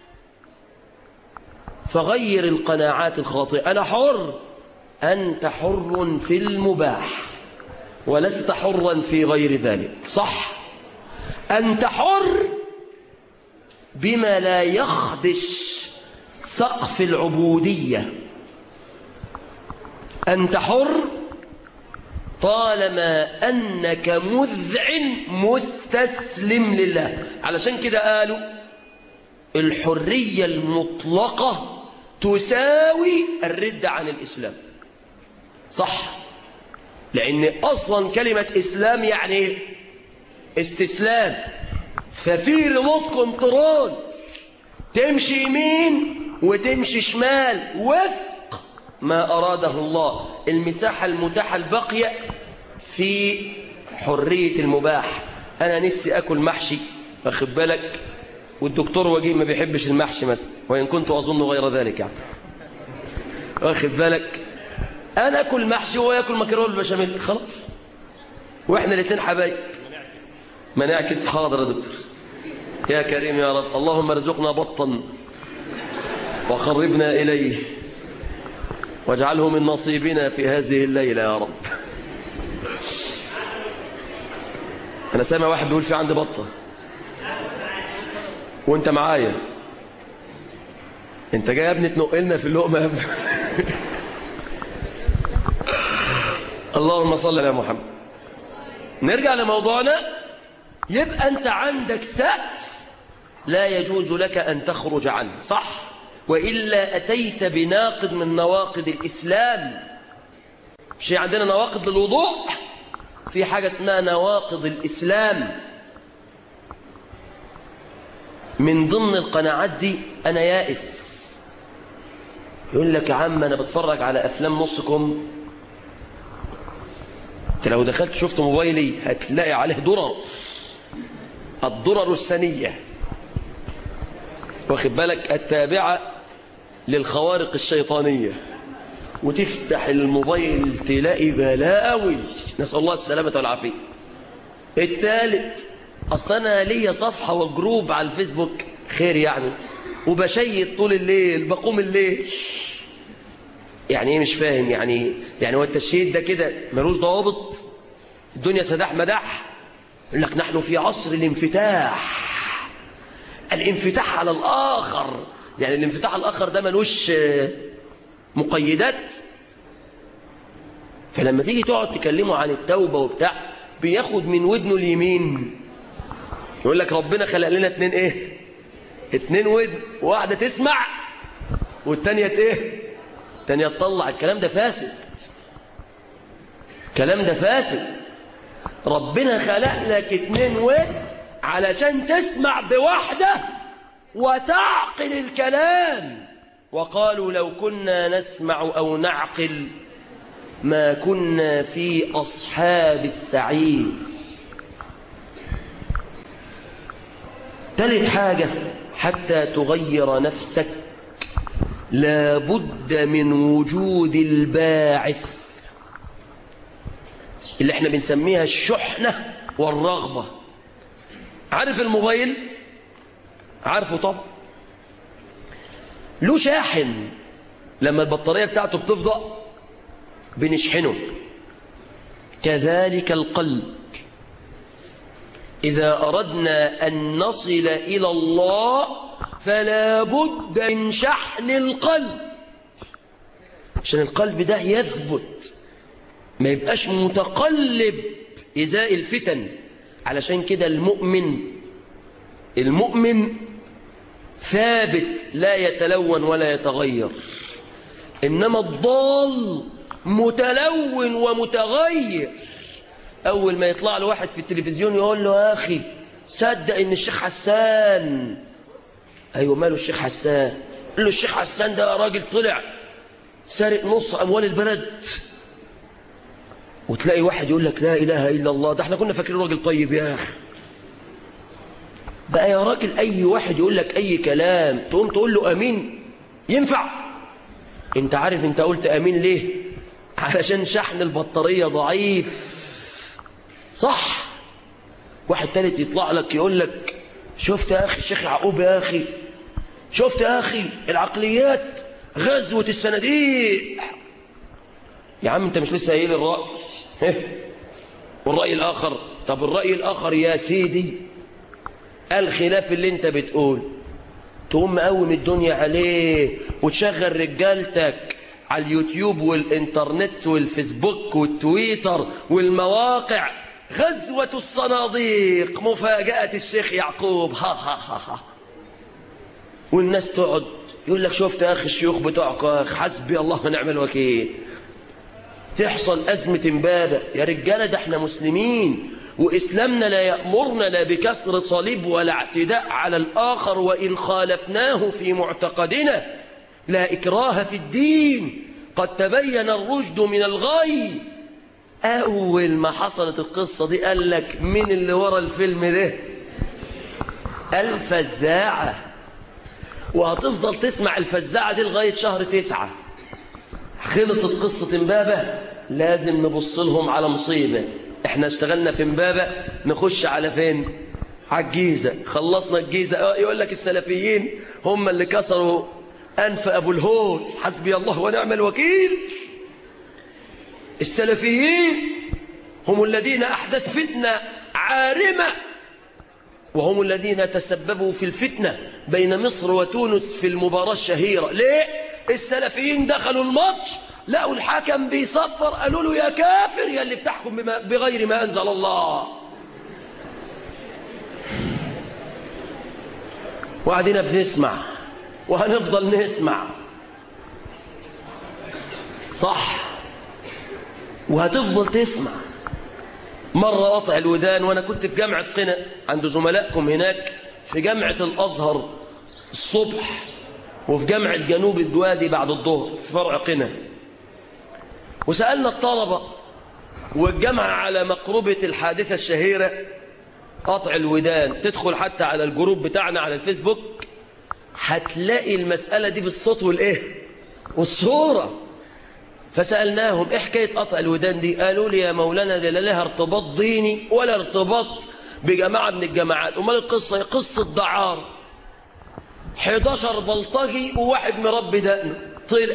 فغير القناعات الخاطئه انا حر انت حر في المباح ولست حرا في غير ذلك صح انت حر بما لا يخدش سقف العبودية أنت حر طالما أنك مذعن مستسلم لله علشان كده قالوا الحرية المطلقة تساوي الرد عن الإسلام صح لأن أصلا كلمة إسلام يعني استسلام ففي ريموت كنترول تمشي يمين وتمشي شمال وفق ما أراده الله المساحة المتاحة الباقية في حرية المباح أنا نفسي أكل محشي واخد بالك والدكتور وجيه ما بيحبش المحشي مثلا وإن كنت أظن غير ذلك يعني واخد بالك أنا أكل محشي وهو يأكل مكرونه بالبشاميل خلاص وإحنا الاثنين حبايب ما نعكس حاضر يا دكتور يا كريم يا رب اللهم ارزقنا بطا وقربنا إليه واجعله من نصيبنا في هذه الليلة يا رب أنا سامع واحد بيقول في عندي بطة وانت معايا انت جاي يا ابني تنقلنا في اللقمة يا ابني اللهم صل على محمد نرجع لموضوعنا يبقى انت عندك سقف لا يجوز لك ان تخرج عنه صح وإلا أتيت بناقض من نواقض الإسلام مش عندنا نواقض للوضوء في حاجة اسمها نواقض الإسلام من ضمن القناعات دي أنا يائس يقول لك يا عم أنا بتفرج على أفلام نصكم انت لو دخلت شفت موبايلي هتلاقي عليه درر الدرر السنية واخد بالك التابعة للخوارق الشيطانية وتفتح الموبايل تلاقي بلاوي نسأل الله السلامة والعافية الثالث أصلا أنا ليا صفحة وجروب على الفيسبوك خير يعني وبشيط طول الليل بقوم الليل يعني ايه مش فاهم يعني يعني هو التشييد ده كده ملوش ضوابط الدنيا سداح مداح يقول لك نحن في عصر الانفتاح الانفتاح على الآخر يعني الانفتاح على الآخر ده ملوش مقيدات فلما تيجي تقعد تكلمه عن التوبة وبتاع بياخد من ودنه اليمين يقول لك ربنا خلق لنا اتنين ايه اتنين ودن واحدة تسمع والتانية ايه التانية تطلع الكلام ده فاسد الكلام ده فاسد ربنا خلق لك اتنين ودن علشان تسمع بواحدة وتعقل الكلام وقالوا لو كنا نسمع أو نعقل ما كنا في أصحاب السعير ثالث حاجة حتى تغير نفسك لابد من وجود الباعث اللي احنا بنسميها الشحنة والرغبة عارف الموبايل عارفه طب له شاحن لما البطارية بتاعته بتفضى بنشحنه كذلك القلب إذا أردنا أن نصل إلى الله فلا بد من شحن القلب عشان القلب ده يثبت ما يبقاش متقلب إزاء الفتن علشان كده المؤمن المؤمن ثابت لا يتلون ولا يتغير إنما الضال متلون ومتغير أول ما يطلع له واحد في التلفزيون يقول له يا أخي صدق إن الشيخ حسان أيوة ماله الشيخ حسان قال له الشيخ حسان ده راجل طلع سارق نص أموال البلد وتلاقي واحد يقول لك لا إله إلا الله ده احنا كنا فاكرين راجل طيب يا أخي بقى يا راجل أي واحد يقول لك أي كلام تقوم تقول له أمين ينفع انت عارف انت قلت أمين ليه علشان شحن البطارية ضعيف صح واحد تالت يطلع لك يقول لك شفت يا أخي الشيخ يعقوب يا أخي شفت يا أخي العقليات غزوة الصناديق يا عم انت مش لسه قايل الرأي والرأي الآخر طب الرأي الآخر يا سيدي الخلاف اللي انت بتقول تقوم مقوم الدنيا عليه وتشغل رجالتك على اليوتيوب والإنترنت والفيسبوك والتويتر والمواقع غزوة الصناديق مفاجأة الشيخ يعقوب ها ها ها ها والناس تقعد يقول لك شفت يا أخي الشيوخ بتوعك حسبي الله ونعم الوكيل تحصل أزمة امبابة يا رجالة ده احنا مسلمين وإسلامنا لا يأمرنا لا بكسر صليب ولا اعتداء على الآخر وإن خالفناه في معتقدنا لا إكراه في الدين قد تبين الرشد من الغي أول ما حصلت القصة دي قال لك مين اللي ورا الفيلم ده الفزاعة وهتفضل تسمع الفزاعة دي لغاية شهر تسعة خلصت قصة امبابة لازم نبص لهم على مصيبة احنا اشتغلنا في امبابة نخش على فين على الجيزة خلصنا الجيزة يقول لك السلفيين هم اللي كسروا أنف أبو الهول حسبي الله ونعم الوكيل السلفيين هم الذين أحدث فتنة عارمة وهم الذين تسببوا في الفتنة بين مصر وتونس في المباراة الشهيرة ليه؟ السلفيين دخلوا الماتش لقوا الحكم بيصفر قالوا له يا كافر يا اللي بتحكم بما بغير ما أنزل الله وقعدنا بنسمع وهنفضل نسمع صح وهتفضل تسمع مرة قطع الودان وأنا كنت في جامعة قنا عند زملائكم هناك في جامعة الأزهر الصبح وفي جامعة جنوب الدوادي بعد الظهر في فرع قنا وسألنا الطلبة والجامعة على مقربة الحادثة الشهيرة قطع الودان تدخل حتى على الجروب بتاعنا على الفيسبوك هتلاقي المسألة دي بالصوت والإيه والصورة فسألناهم ايه حكاية قطع الودان دي قالوا لي يا مولانا دي لا لها ارتباط ديني ولا ارتباط بجماعة من الجماعات امال القصة هي قصة دعار 11 بلطجي وواحد مربي دقنه طلع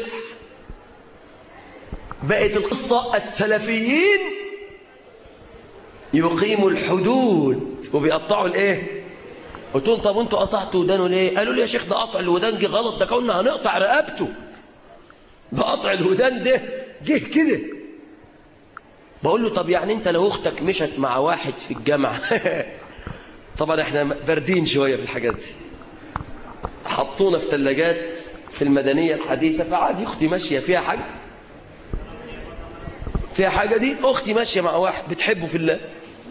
بقت القصة السلفيين يقيموا الحدود وبيقطعوا الايه قلت لهم طب انتوا قطعتوا ودانه ليه قالوا لي يا شيخ ده قطع الودان جه غلط ده كنا هنقطع رقبته ده قطع الودان ده جه كده بقول له طب يعني انت لو اختك مشت مع واحد في الجامعة طبعا احنا باردين شوية في الحاجات دي حطونا في ثلاجات في المدنية الحديثة فعادي اختي ماشية فيها حاجة فيها حاجة دي اختي ماشية مع واحد بتحبه في الله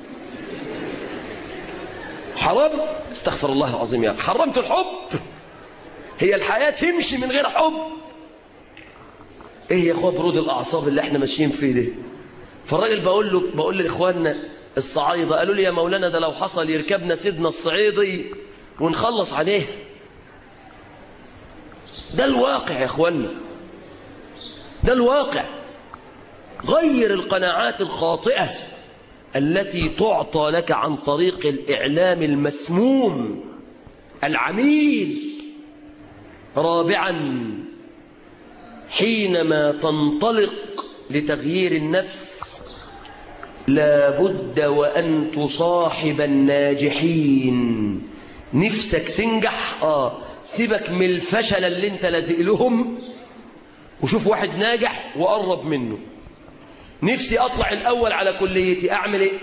حرام استغفر الله العظيم يا حرمت الحب هي الحياة تمشي من غير حب ايه يا اخوة برود الاعصاب اللي احنا ماشيين فيه ده فالراجل بقول له بقول لاخواننا الصعايدة قالوا لي يا مولانا ده لو حصل يركبنا سيدنا الصعيدي ونخلص عليه ده الواقع يا اخوانا ده الواقع غير القناعات الخاطئة التي تعطى لك عن طريق الإعلام المسموم العميل رابعا حينما تنطلق لتغيير النفس لا بد وأن تصاحب الناجحين نفسك تنجح آه سيبك من الفشل اللي انت لازق لهم وشوف واحد ناجح وقرب منه نفسي اطلع الاول على كليتي اعمل ايه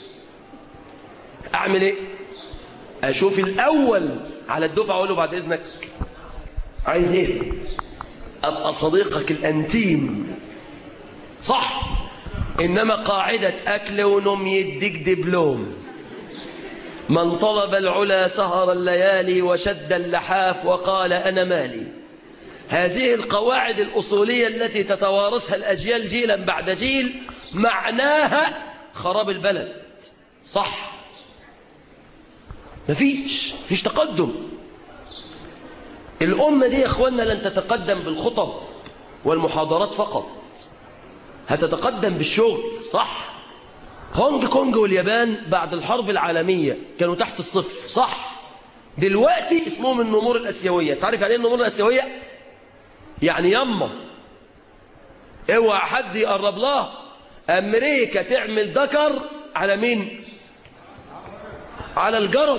اعمل ايه اشوف الاول على الدفعه اقول له بعد اذنك عايز ايه ابقى صديقك الانتيم صح انما قاعده اكل ونوم يديك دبلوم من طلب العلا سهر الليالي وشد اللحاف وقال انا مالي هذه القواعد الأصولية التي تتوارثها الأجيال جيلا بعد جيل معناها خراب البلد صح مفيش مفيش تقدم الأمة دي يا أخوانا لن تتقدم بالخطب والمحاضرات فقط هتتقدم بالشغل صح هونج كونج واليابان بعد الحرب العالمية كانوا تحت الصفر صح دلوقتي اسمهم النمور الأسيوية تعرف يعني ايه النمور الأسيوية يعني يما اوعى حد يقرب لها امريكا تعمل ذكر على مين على الجرب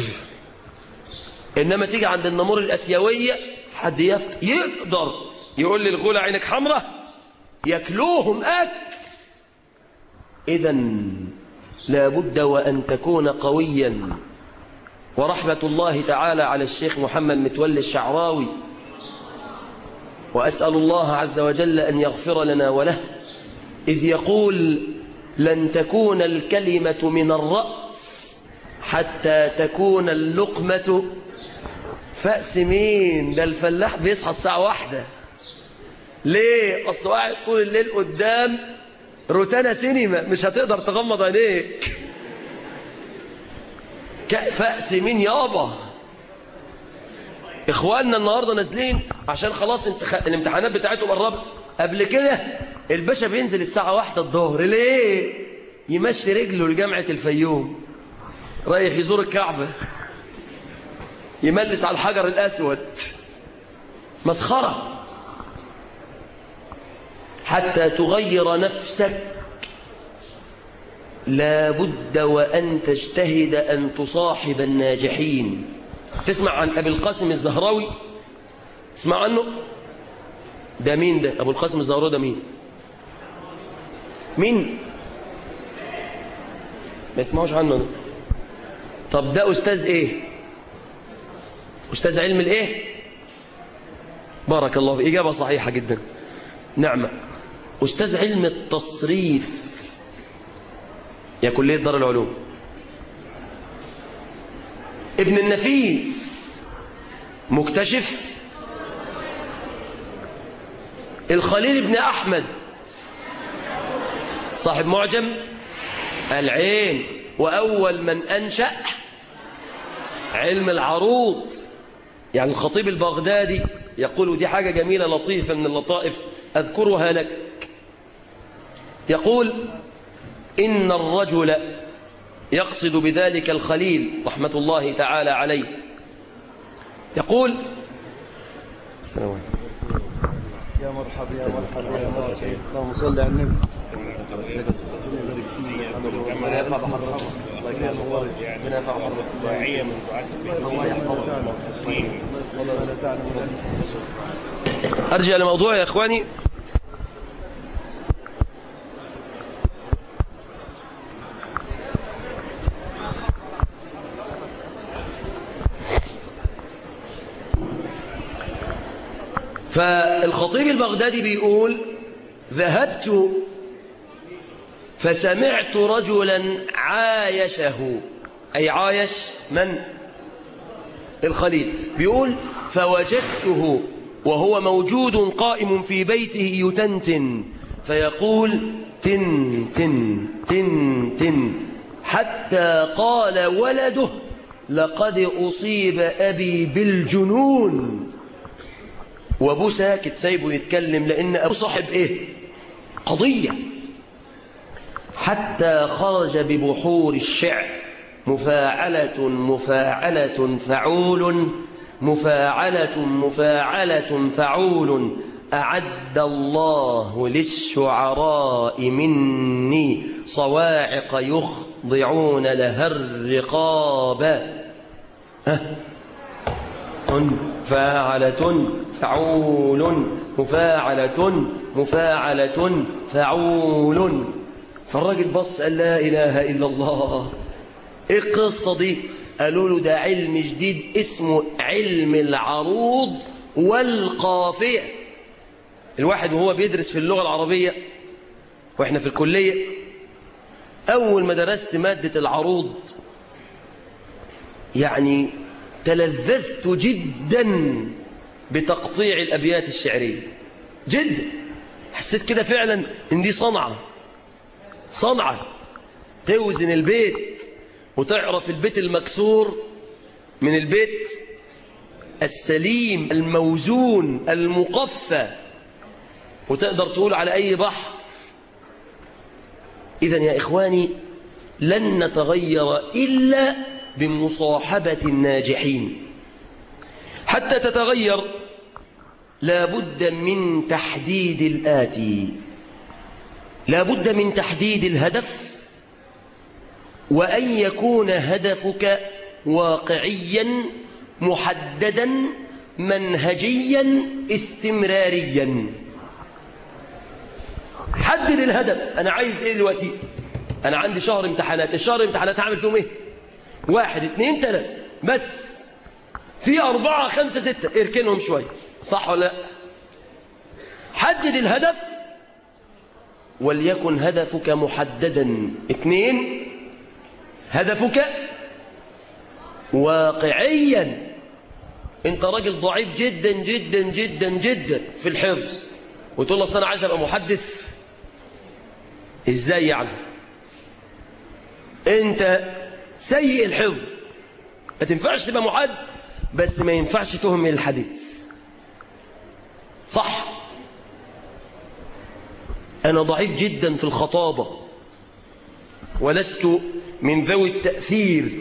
انما تيجي عند النمور الاسيويه حد يقدر يقول لي الغولة عينك حمراء ياكلوهم اكل اذا لابد وان تكون قويا ورحمه الله تعالى على الشيخ محمد متولي الشعراوي وأسأل الله عز وجل أن يغفر لنا وله إذ يقول لن تكون الكلمة من الرأس حتى تكون اللقمة فأس مين ده الفلاح بيصحى الساعة واحدة ليه أصله قاعد طول الليل قدام روتانا سينما مش هتقدر تغمض عينيك فأس مين يابا اخواننا النهاردة نازلين عشان خلاص انتخ... الامتحانات بتاعتهم قربت قبل كده الباشا بينزل الساعة واحدة الظهر ليه يمشي رجله لجامعة الفيوم رايح يزور الكعبة يملس على الحجر الأسود مسخرة حتى تغير نفسك لا بد وأن تجتهد أن تصاحب الناجحين تسمع عن أبي القاسم الزهراوي تسمع عنه ده مين ده أبو القاسم الزهراوي ده مين مين ما يسمعوش عنه ده طب ده أستاذ إيه أستاذ علم الإيه بارك الله في إجابة صحيحة جدا نعمة أستاذ علم التصريف يا كلية دار العلوم ابن النفيس مكتشف الخليل بن أحمد صاحب معجم العين وأول من أنشأ علم العروض يعني الخطيب البغدادي يقول دي حاجة جميلة لطيفة من اللطائف أذكرها لك يقول إن الرجل يقصد بذلك الخليل رحمة الله تعالى عليه يقول يا مرحبا يا مرحبا يا مرحبا اللهم صل على النبي أرجع لموضوع يا إخواني فالخطيب البغدادي بيقول ذهبت فسمعت رجلا عايشه أي عايش من الخليل بيقول فوجدته وهو موجود قائم في بيته يتنتن فيقول تن تن تن تن حتى قال ولده لقد أصيب أبي بالجنون وابوه ساكت سايبه يتكلم لأن أبوه صاحب إيه قضية حتى خرج ببحور الشعر مفاعلة مفاعلة فعول مفاعلة مفاعلة فعول أعد الله للشعراء مني صواعق يخضعون لها الرقاب ها فاعلة فعول مفاعلة مفاعلة فعول فالراجل بص قال لا إله إلا الله إيه القصة دي قالوا له ده علم جديد اسمه علم العروض والقافية الواحد وهو بيدرس في اللغة العربية وإحنا في الكلية أول ما درست مادة العروض يعني تلذذت جدا بتقطيع الأبيات الشعرية جدا حسيت كده فعلا ان دي صنعة صنعة توزن البيت وتعرف البيت المكسور من البيت السليم الموزون المقفى وتقدر تقول على أي بحر إذا يا إخواني لن نتغير إلا بمصاحبة الناجحين حتى تتغير لا بد من تحديد الآتي لا بد من تحديد الهدف وأن يكون هدفك واقعيا محددا منهجيا استمراريا حدد الهدف أنا عايز إيه دلوقتي أنا عندي شهر امتحانات الشهر امتحانات هعمل فيهم إيه واحد اثنين ثلاثة بس في أربعة خمسة ستة اركنهم شوية صح ولا لا حدد الهدف وليكن هدفك محددا اثنين هدفك واقعيا انت راجل ضعيف جدا جدا جدا جدا في الحفظ وتقول له انا عايز ابقى محدث ازاي يعني انت سيء الحفظ ما تنفعش تبقى محدث بس ما ينفعش تهمل الحديث صح أنا ضعيف جدا في الخطابة ولست من ذوي التأثير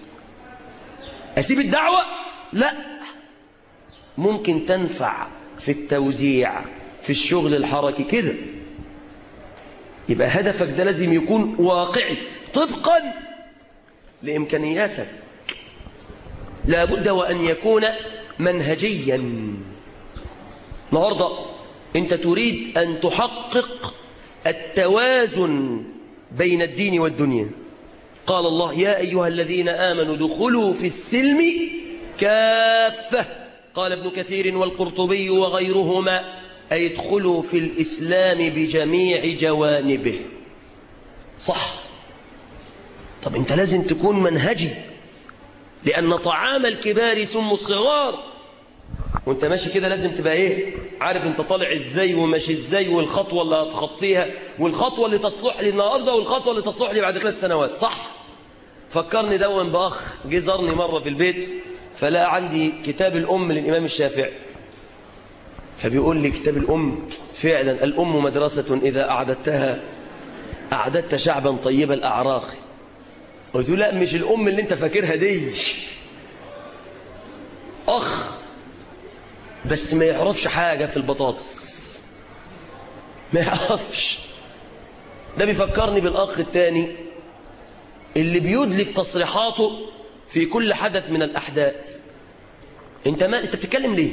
أسيب الدعوة؟ لا ممكن تنفع في التوزيع في الشغل الحركي كده يبقى هدفك ده لازم يكون واقعي طبقا لإمكانياتك لا بد وأن يكون منهجيا النهاردة أنت تريد أن تحقق التوازن بين الدين والدنيا قال الله يا أيها الذين آمنوا دخلوا في السلم كافة قال ابن كثير والقرطبي وغيرهما أي ادخلوا في الإسلام بجميع جوانبه صح طب انت لازم تكون منهجي لأن طعام الكبار سم الصغار وانت ماشي كده لازم تبقى ايه عارف انت طالع ازاي وماشي ازاي والخطوة اللي هتخطيها والخطوة اللي تصلح لي النهاردة والخطوة اللي تصلح لي بعد ثلاث سنوات صح فكرني دون بأخ جه زارني مرة في البيت فلقى عندي كتاب الأم للإمام الشافعي فبيقول لي كتاب الأم فعلا الأم مدرسة إذا أعددتها أعددت شعبا طيب الأعراق قلت له لا مش الأم اللي انت فاكرها دي أخ بس ما يعرفش حاجة في البطاطس ما يعرفش ده بيفكرني بالأخ التاني اللي بيدلك تصريحاته في كل حدث من الأحداث انت ما انت بتتكلم ليه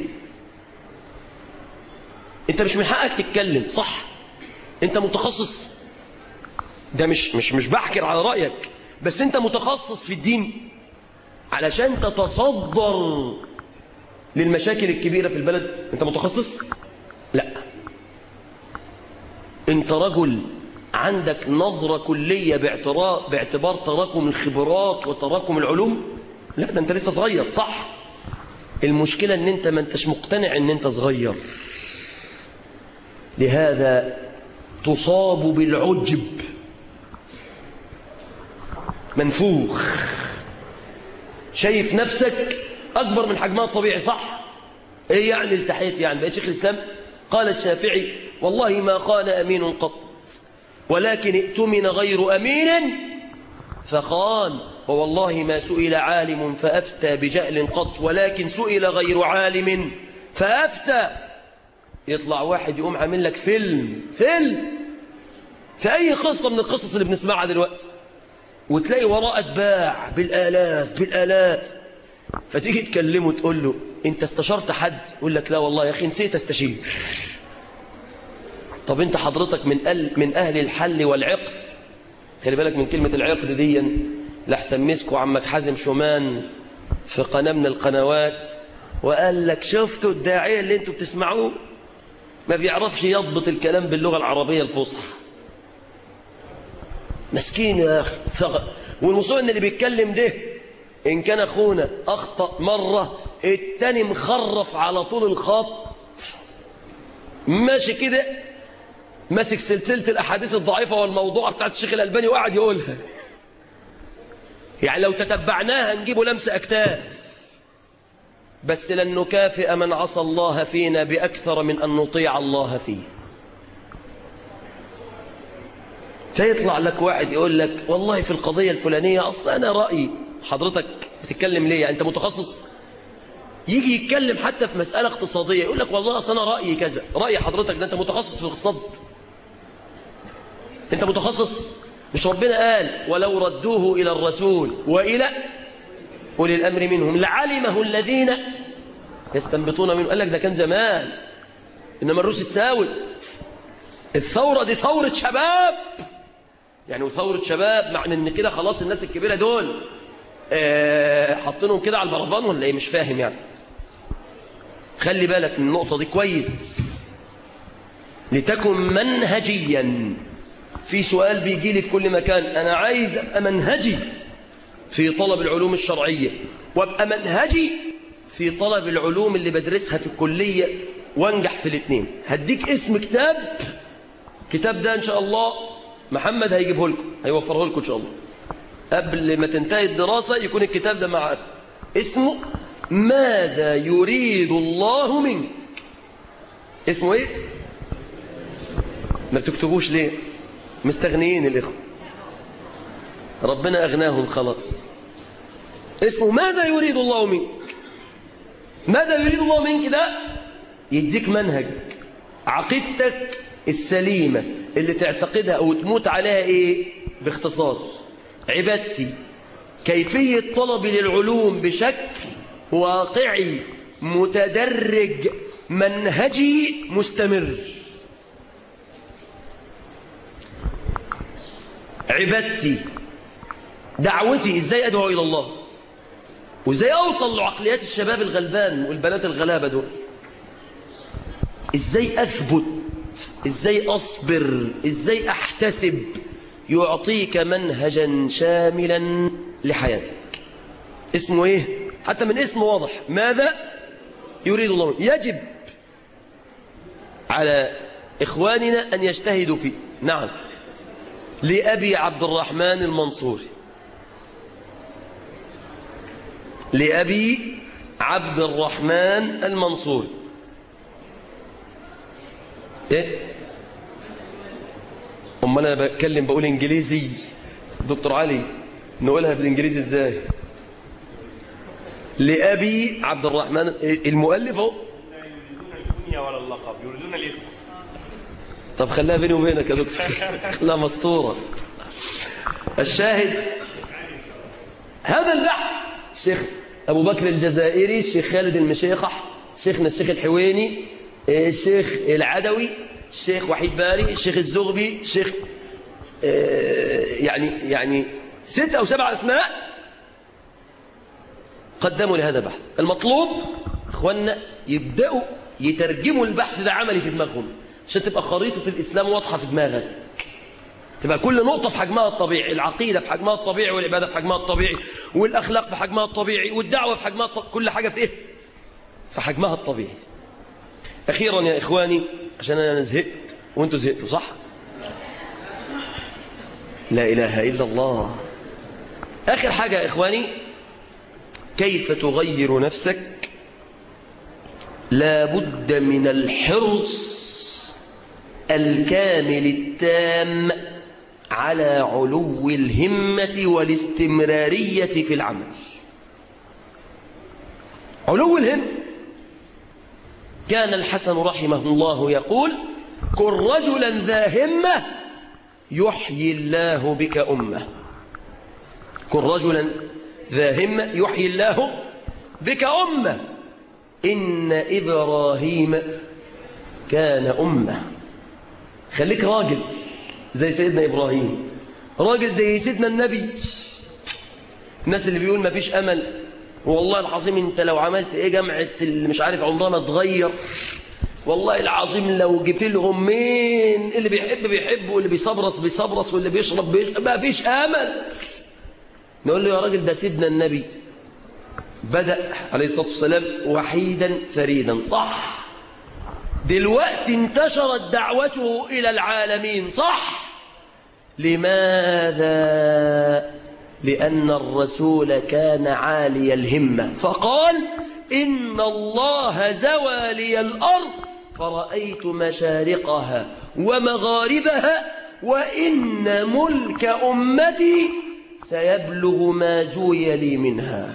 انت مش من حقك تتكلم صح انت متخصص ده مش مش مش بحكر على رأيك بس انت متخصص في الدين علشان تتصدر للمشاكل الكبيرة في البلد انت متخصص لا انت رجل عندك نظرة كلية باعتراف باعتبار تراكم الخبرات وتراكم العلوم لا ده انت لسه صغير صح المشكلة ان انت ما انتش مقتنع ان انت صغير لهذا تصاب بالعجب منفوخ شايف نفسك أكبر من حجمها الطبيعي صح إيه يعني التحيت يعني بقيت شيخ الإسلام قال الشافعي والله ما قال أمين قط ولكن ائتمن غير أمين فقال ووالله ما سئل عالم فأفتى بجهل قط ولكن سئل غير عالم فأفتى يطلع واحد يقوم عامل لك فيلم فيلم في أي قصة من القصص اللي بنسمعها دلوقتي وتلاقي وراء أتباع بالآلاف بالآلاف فتيجي تكلمه تقول له انت استشرت حد يقول لك لا والله يا أخي نسيت استشير طب انت حضرتك من أهل, من أهل الحل والعقد خلي بالك من كلمة العقد دي لحسن مسكوا عمك حازم شومان في قناة من القنوات وقال لك شفتوا الداعية اللي انتوا بتسمعوه ما بيعرفش يضبط الكلام باللغة العربية الفصحى مسكين يا أخي والمصور ان اللي بيتكلم ده إن كان أخونا أخطأ مرة التاني مخرف على طول الخط ماشي كده ماسك سلسلة الأحاديث الضعيفة والموضوع بتاعت الشيخ الألباني وقعد يقولها يعني لو تتبعناها نجيبه لمس أكتاف بس لن نكافئ من عصى الله فينا بأكثر من أن نطيع الله فيه فيطلع لك واحد يقول لك والله في القضية الفلانية أصلا أنا رأيي حضرتك بتتكلم ليه يعني أنت متخصص يجي يتكلم حتى في مسألة اقتصادية يقول لك والله أصلا أنا رأيي كذا رأي حضرتك ده أنت متخصص في الاقتصاد أنت متخصص مش ربنا قال ولو ردوه إلى الرسول وإلى أولي الأمر منهم لعلمه الذين يستنبطون منه قال لك ده كان زمان إنما الروس تساوي الثورة دي ثورة شباب يعني وثورة شباب معنى ان كده خلاص الناس الكبيرة دول اه حاطينهم كده على البرفان ولا ايه مش فاهم يعني خلي بالك من النقطة دي كويس لتكن منهجيا في سؤال بيجي لي في كل مكان انا عايز ابقى منهجي في طلب العلوم الشرعية وابقى منهجي في طلب العلوم اللي بدرسها في الكلية وانجح في الاثنين هديك اسم كتاب كتاب ده ان شاء الله محمد هيجيبه لكم هيوفره لكم ان شاء الله قبل ما تنتهي الدراسة يكون الكتاب ده معك اسمه ماذا يريد الله منك اسمه ايه ما بتكتبوش ليه مستغنيين الاخوة ربنا اغناهم خلاص اسمه ماذا يريد الله منك ماذا يريد الله منك ده يديك منهجك عقيدتك السليمة اللي تعتقدها أو تموت عليها إيه باختصار عبادتي كيفية طلب للعلوم بشكل واقعي متدرج منهجي مستمر عبادتي دعوتي ازاي ادعو الى الله وازاي اوصل لعقليات الشباب الغلبان والبنات الغلابه دول ازاي اثبت ازاي اصبر ازاي احتسب يعطيك منهجا شاملا لحياتك اسمه ايه حتى من اسمه واضح ماذا يريد الله يجب على اخواننا ان يجتهدوا فيه نعم لأبي عبد الرحمن المنصوري لأبي عبد الرحمن المنصوري ايه امال انا بتكلم بقول انجليزي دكتور علي نقولها بالانجليزي ازاي لابي عبد الرحمن المؤلف اهو يريدون الدنيا ولا اللقب يريدون الاسم طب خليها بيني وبينك يا دكتور خليها مسطوره الشاهد هذا البحث الشيخ ابو بكر الجزائري الشيخ خالد المشيخح شيخنا الشيخ الحويني الشيخ العدوي الشيخ وحيد باري الشيخ الزغبي الشيخ آه، يعني يعني ست او سبع اسماء قدموا لهذا البحث المطلوب اخواننا يبداوا يترجموا البحث ده عملي في دماغهم عشان تبقى خريطه الاسلام واضحه في دماغك تبقى كل نقطة في حجمها الطبيعي العقيدة في حجمها الطبيعي والعبادة في حجمها الطبيعي والأخلاق في حجمها الطبيعي والدعوة في حجمها الط... كل حاجة في إيه؟ في حجمها الطبيعي أخيرا يا إخواني عشان أنا زهقت وأنتوا زهقتوا صح؟ لا إله إلا الله آخر حاجة يا إخواني كيف تغير نفسك لا بد من الحرص الكامل التام على علو الهمة والاستمرارية في العمل علو الهمة كان الحسن رحمه الله يقول كن رجلا ذا همة يحيي الله بك أمة كن رجلا ذا همة يحيي الله بك أمة إن إبراهيم كان أمة خليك راجل زي سيدنا إبراهيم راجل زي سيدنا النبي الناس اللي بيقول ما فيش أمل والله العظيم انت لو عملت ايه جامعة اللي مش عارف عمرها ما تغير والله العظيم لو جبت لهم مين اللي بيحب بيحب واللي بيصبرص بيصبرص واللي بيشرب بيشرب ما فيش امل نقول له يا راجل ده سيدنا النبي بدأ عليه الصلاة والسلام وحيدا فريدا صح دلوقتي انتشرت دعوته إلى العالمين صح لماذا لأن الرسول كان عالي الهمة فقال إن الله زوى لي الأرض فرأيت مشارقها ومغاربها وإن ملك أمتي سيبلغ ما جوي لي منها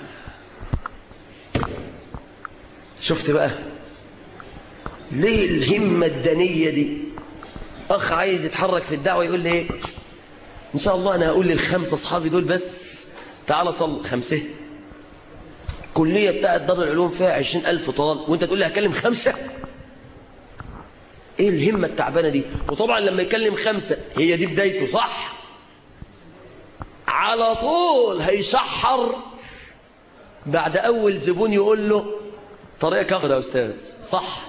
شفت بقى ليه الهمة الدنية دي أخ عايز يتحرك في الدعوة يقول لي إيه إن شاء الله أنا هقول للخمسة أصحابي دول بس تعال صل خمسة كلية بتاعت دار العلوم فيها عشرين ألف طال وانت تقول لي هكلم خمسة ايه الهمة التعبانة دي وطبعا لما يكلم خمسة هي دي بدايته صح على طول هيشحر بعد أول زبون يقول له طريقك أخر يا أستاذ صح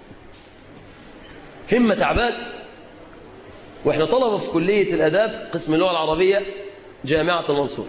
همة تعبان واحنا طلبة في كلية الأداب قسم اللغة العربية جامعة المنصورة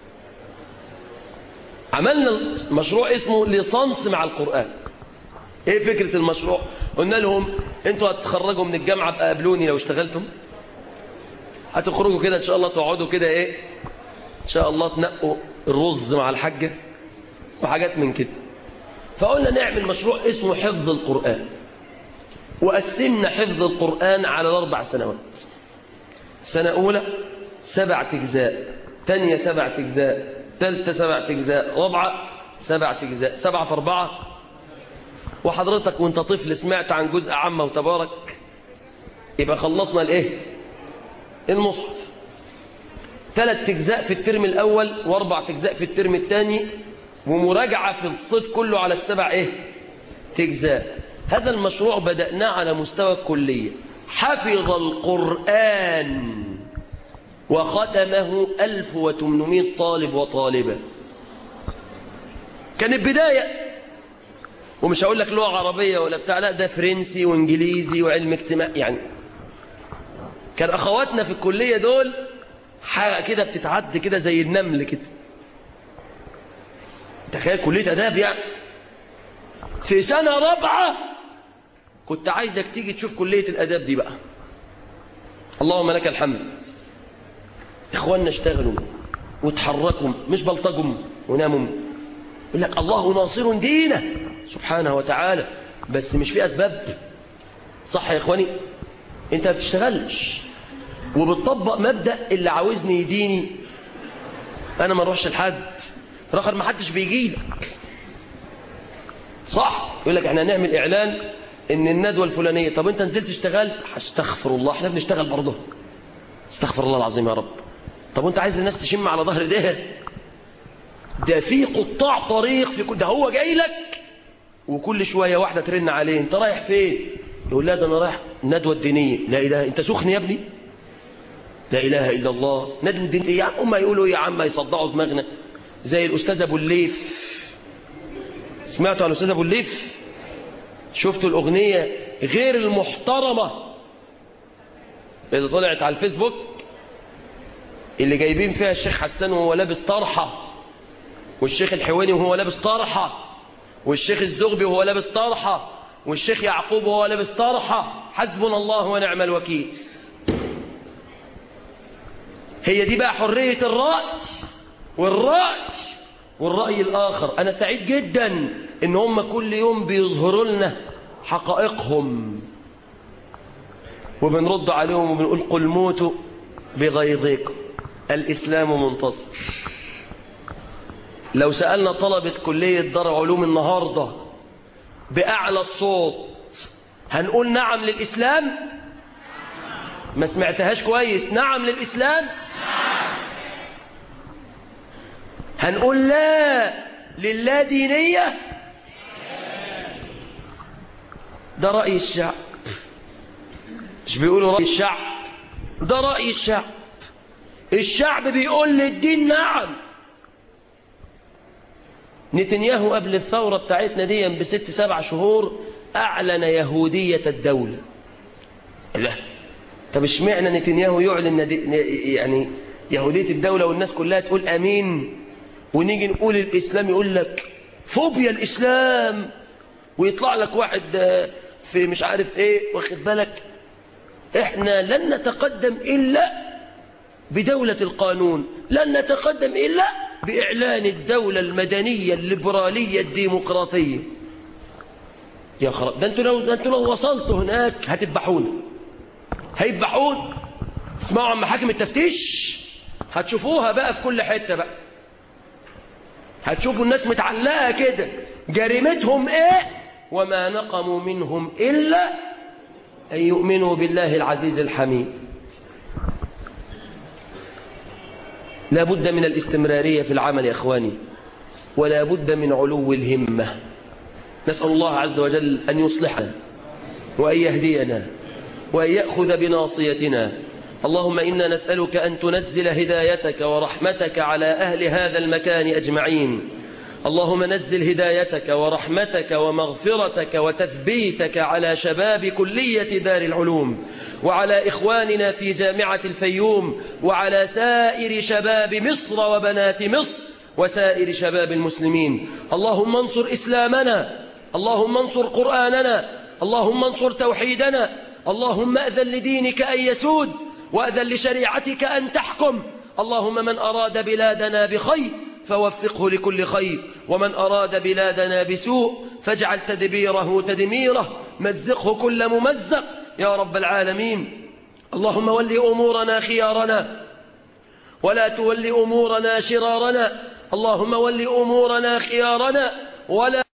عملنا مشروع اسمه لصنص مع القرآن ايه فكرة المشروع قلنا لهم انتوا هتتخرجوا من الجامعة بقى قابلوني لو اشتغلتم هتخرجوا كده ان شاء الله تقعدوا كده ايه ان شاء الله تنقوا الرز مع الحاجة وحاجات من كده فقلنا نعمل مشروع اسمه حفظ القرآن وقسمنا حفظ القرآن على الأربع سنوات سنة أولى سبعة أجزاء تانية سبعة أجزاء ثالثة سبعة أجزاء رابعة سبعة أجزاء سبعة في أربعة وحضرتك وانت طفل سمعت عن جزء عامة وتبارك يبقى خلصنا الايه المصحف ثلاث أجزاء في الترم الأول وأربع أجزاء في الترم الثاني ومراجعة في الصيف كله على السبع ايه أجزاء هذا المشروع بدأناه على مستوى الكلية حفظ القرآن وختمه 1800 طالب وطالبة كانت بداية ومش هقول لك لغة عربية ولا بتاع لا ده فرنسي وانجليزي وعلم اجتماع يعني كان اخواتنا في الكلية دول حاجة كده بتتعد كده زي النمل كده تخيل كلية اداب يعني في سنة رابعة كنت عايزك تيجي تشوف كلية الاداب دي بقى اللهم لك الحمد اخواننا اشتغلوا وتحركوا مش بلطجوا وناموا يقول لك الله ناصر دينه سبحانه وتعالى بس مش في أسباب صح يا إخواني أنت ما بتشتغلش وبتطبق مبدأ اللي عاوزني يديني انا ما اروحش لحد رخر ما حدش بيجي لك صح يقول لك احنا هنعمل اعلان ان الندوه الفلانيه طب انت نزلت اشتغلت استغفر الله احنا بنشتغل برضه استغفر الله العظيم يا رب طب وانت عايز الناس تشم على ظهر ده ده في قطاع طريق في كل ده هو جاي لك وكل شويه واحده ترن عليه انت رايح فين يقول لا ده انا رايح الندوه الدينيه لا اله انت سخن يا ابني لا اله الا الله ندوه الدين ايه يا عم هم يقولوا يا عم يصدعوا دماغنا زي الاستاذ ابو الليف سمعتوا عن الاستاذ ابو الليف شفتوا الاغنيه غير المحترمه اللي طلعت على الفيسبوك اللي جايبين فيها الشيخ حسان وهو لابس طرحه والشيخ الحويني وهو لابس طرحه والشيخ الزغبي وهو لابس طرحه والشيخ يعقوب وهو لابس طرحه حسبنا الله ونعم الوكيل هي دي بقى حرية الرأي والرأي والرأي الآخر أنا سعيد جدا إن هم كل يوم بيظهروا لنا حقائقهم وبنرد عليهم وبنقول قل موتوا بغيظكم الإسلام منتصر لو سألنا طلبة كلية دار علوم النهاردة بأعلى الصوت هنقول نعم للإسلام ما سمعتهاش كويس نعم للإسلام هنقول لا لله دينية ده رأي الشعب مش بيقولوا رأي الشعب ده رأي الشعب الشعب بيقول للدين نعم نتنياهو قبل الثورة بتاعتنا دي بست سبع شهور أعلن يهودية الدولة لا طب اشمعنى نتنياهو يعلن يعني يهودية الدولة والناس كلها تقول أمين ونيجي نقول الإسلام يقول لك فوبيا الإسلام ويطلع لك واحد في مش عارف ايه واخد بالك احنا لن نتقدم إلا بدولة القانون لن نتقدم إلا بإعلان الدولة المدنية الليبرالية الديمقراطية يا خراب ده انتوا لو ده انتوا لو وصلتوا هناك هتذبحونا هيذبحون اسمعوا عن محاكم التفتيش هتشوفوها بقى في كل حتة بقى هتشوفوا الناس متعلقة كده جريمتهم ايه وما نقموا منهم إلا أن يؤمنوا بالله العزيز الحميد لا بد من الاستمرارية في العمل يا أخواني ولا بد من علو الهمة نسأل الله عز وجل أن يصلحنا وأن يهدينا وأن يأخذ بناصيتنا اللهم إنا نسألك أن تنزل هدايتك ورحمتك على أهل هذا المكان أجمعين اللهم نزل هدايتك ورحمتك ومغفرتك وتثبيتك على شباب كلية دار العلوم وعلى إخواننا في جامعة الفيوم وعلى سائر شباب مصر وبنات مصر وسائر شباب المسلمين اللهم انصر إسلامنا اللهم انصر قرآننا اللهم انصر توحيدنا اللهم أذن لدينك أن يسود وأذن لشريعتك أن تحكم اللهم من أراد بلادنا بخير فوفقه لكل خير ومن أراد بلادنا بسوء فاجعل تدبيره تدميره مزقه كل ممزق يا رب العالمين اللهم ول أمورنا خيارنا ولا تول أمورنا شرارنا اللهم ول أمورنا خيارنا ولا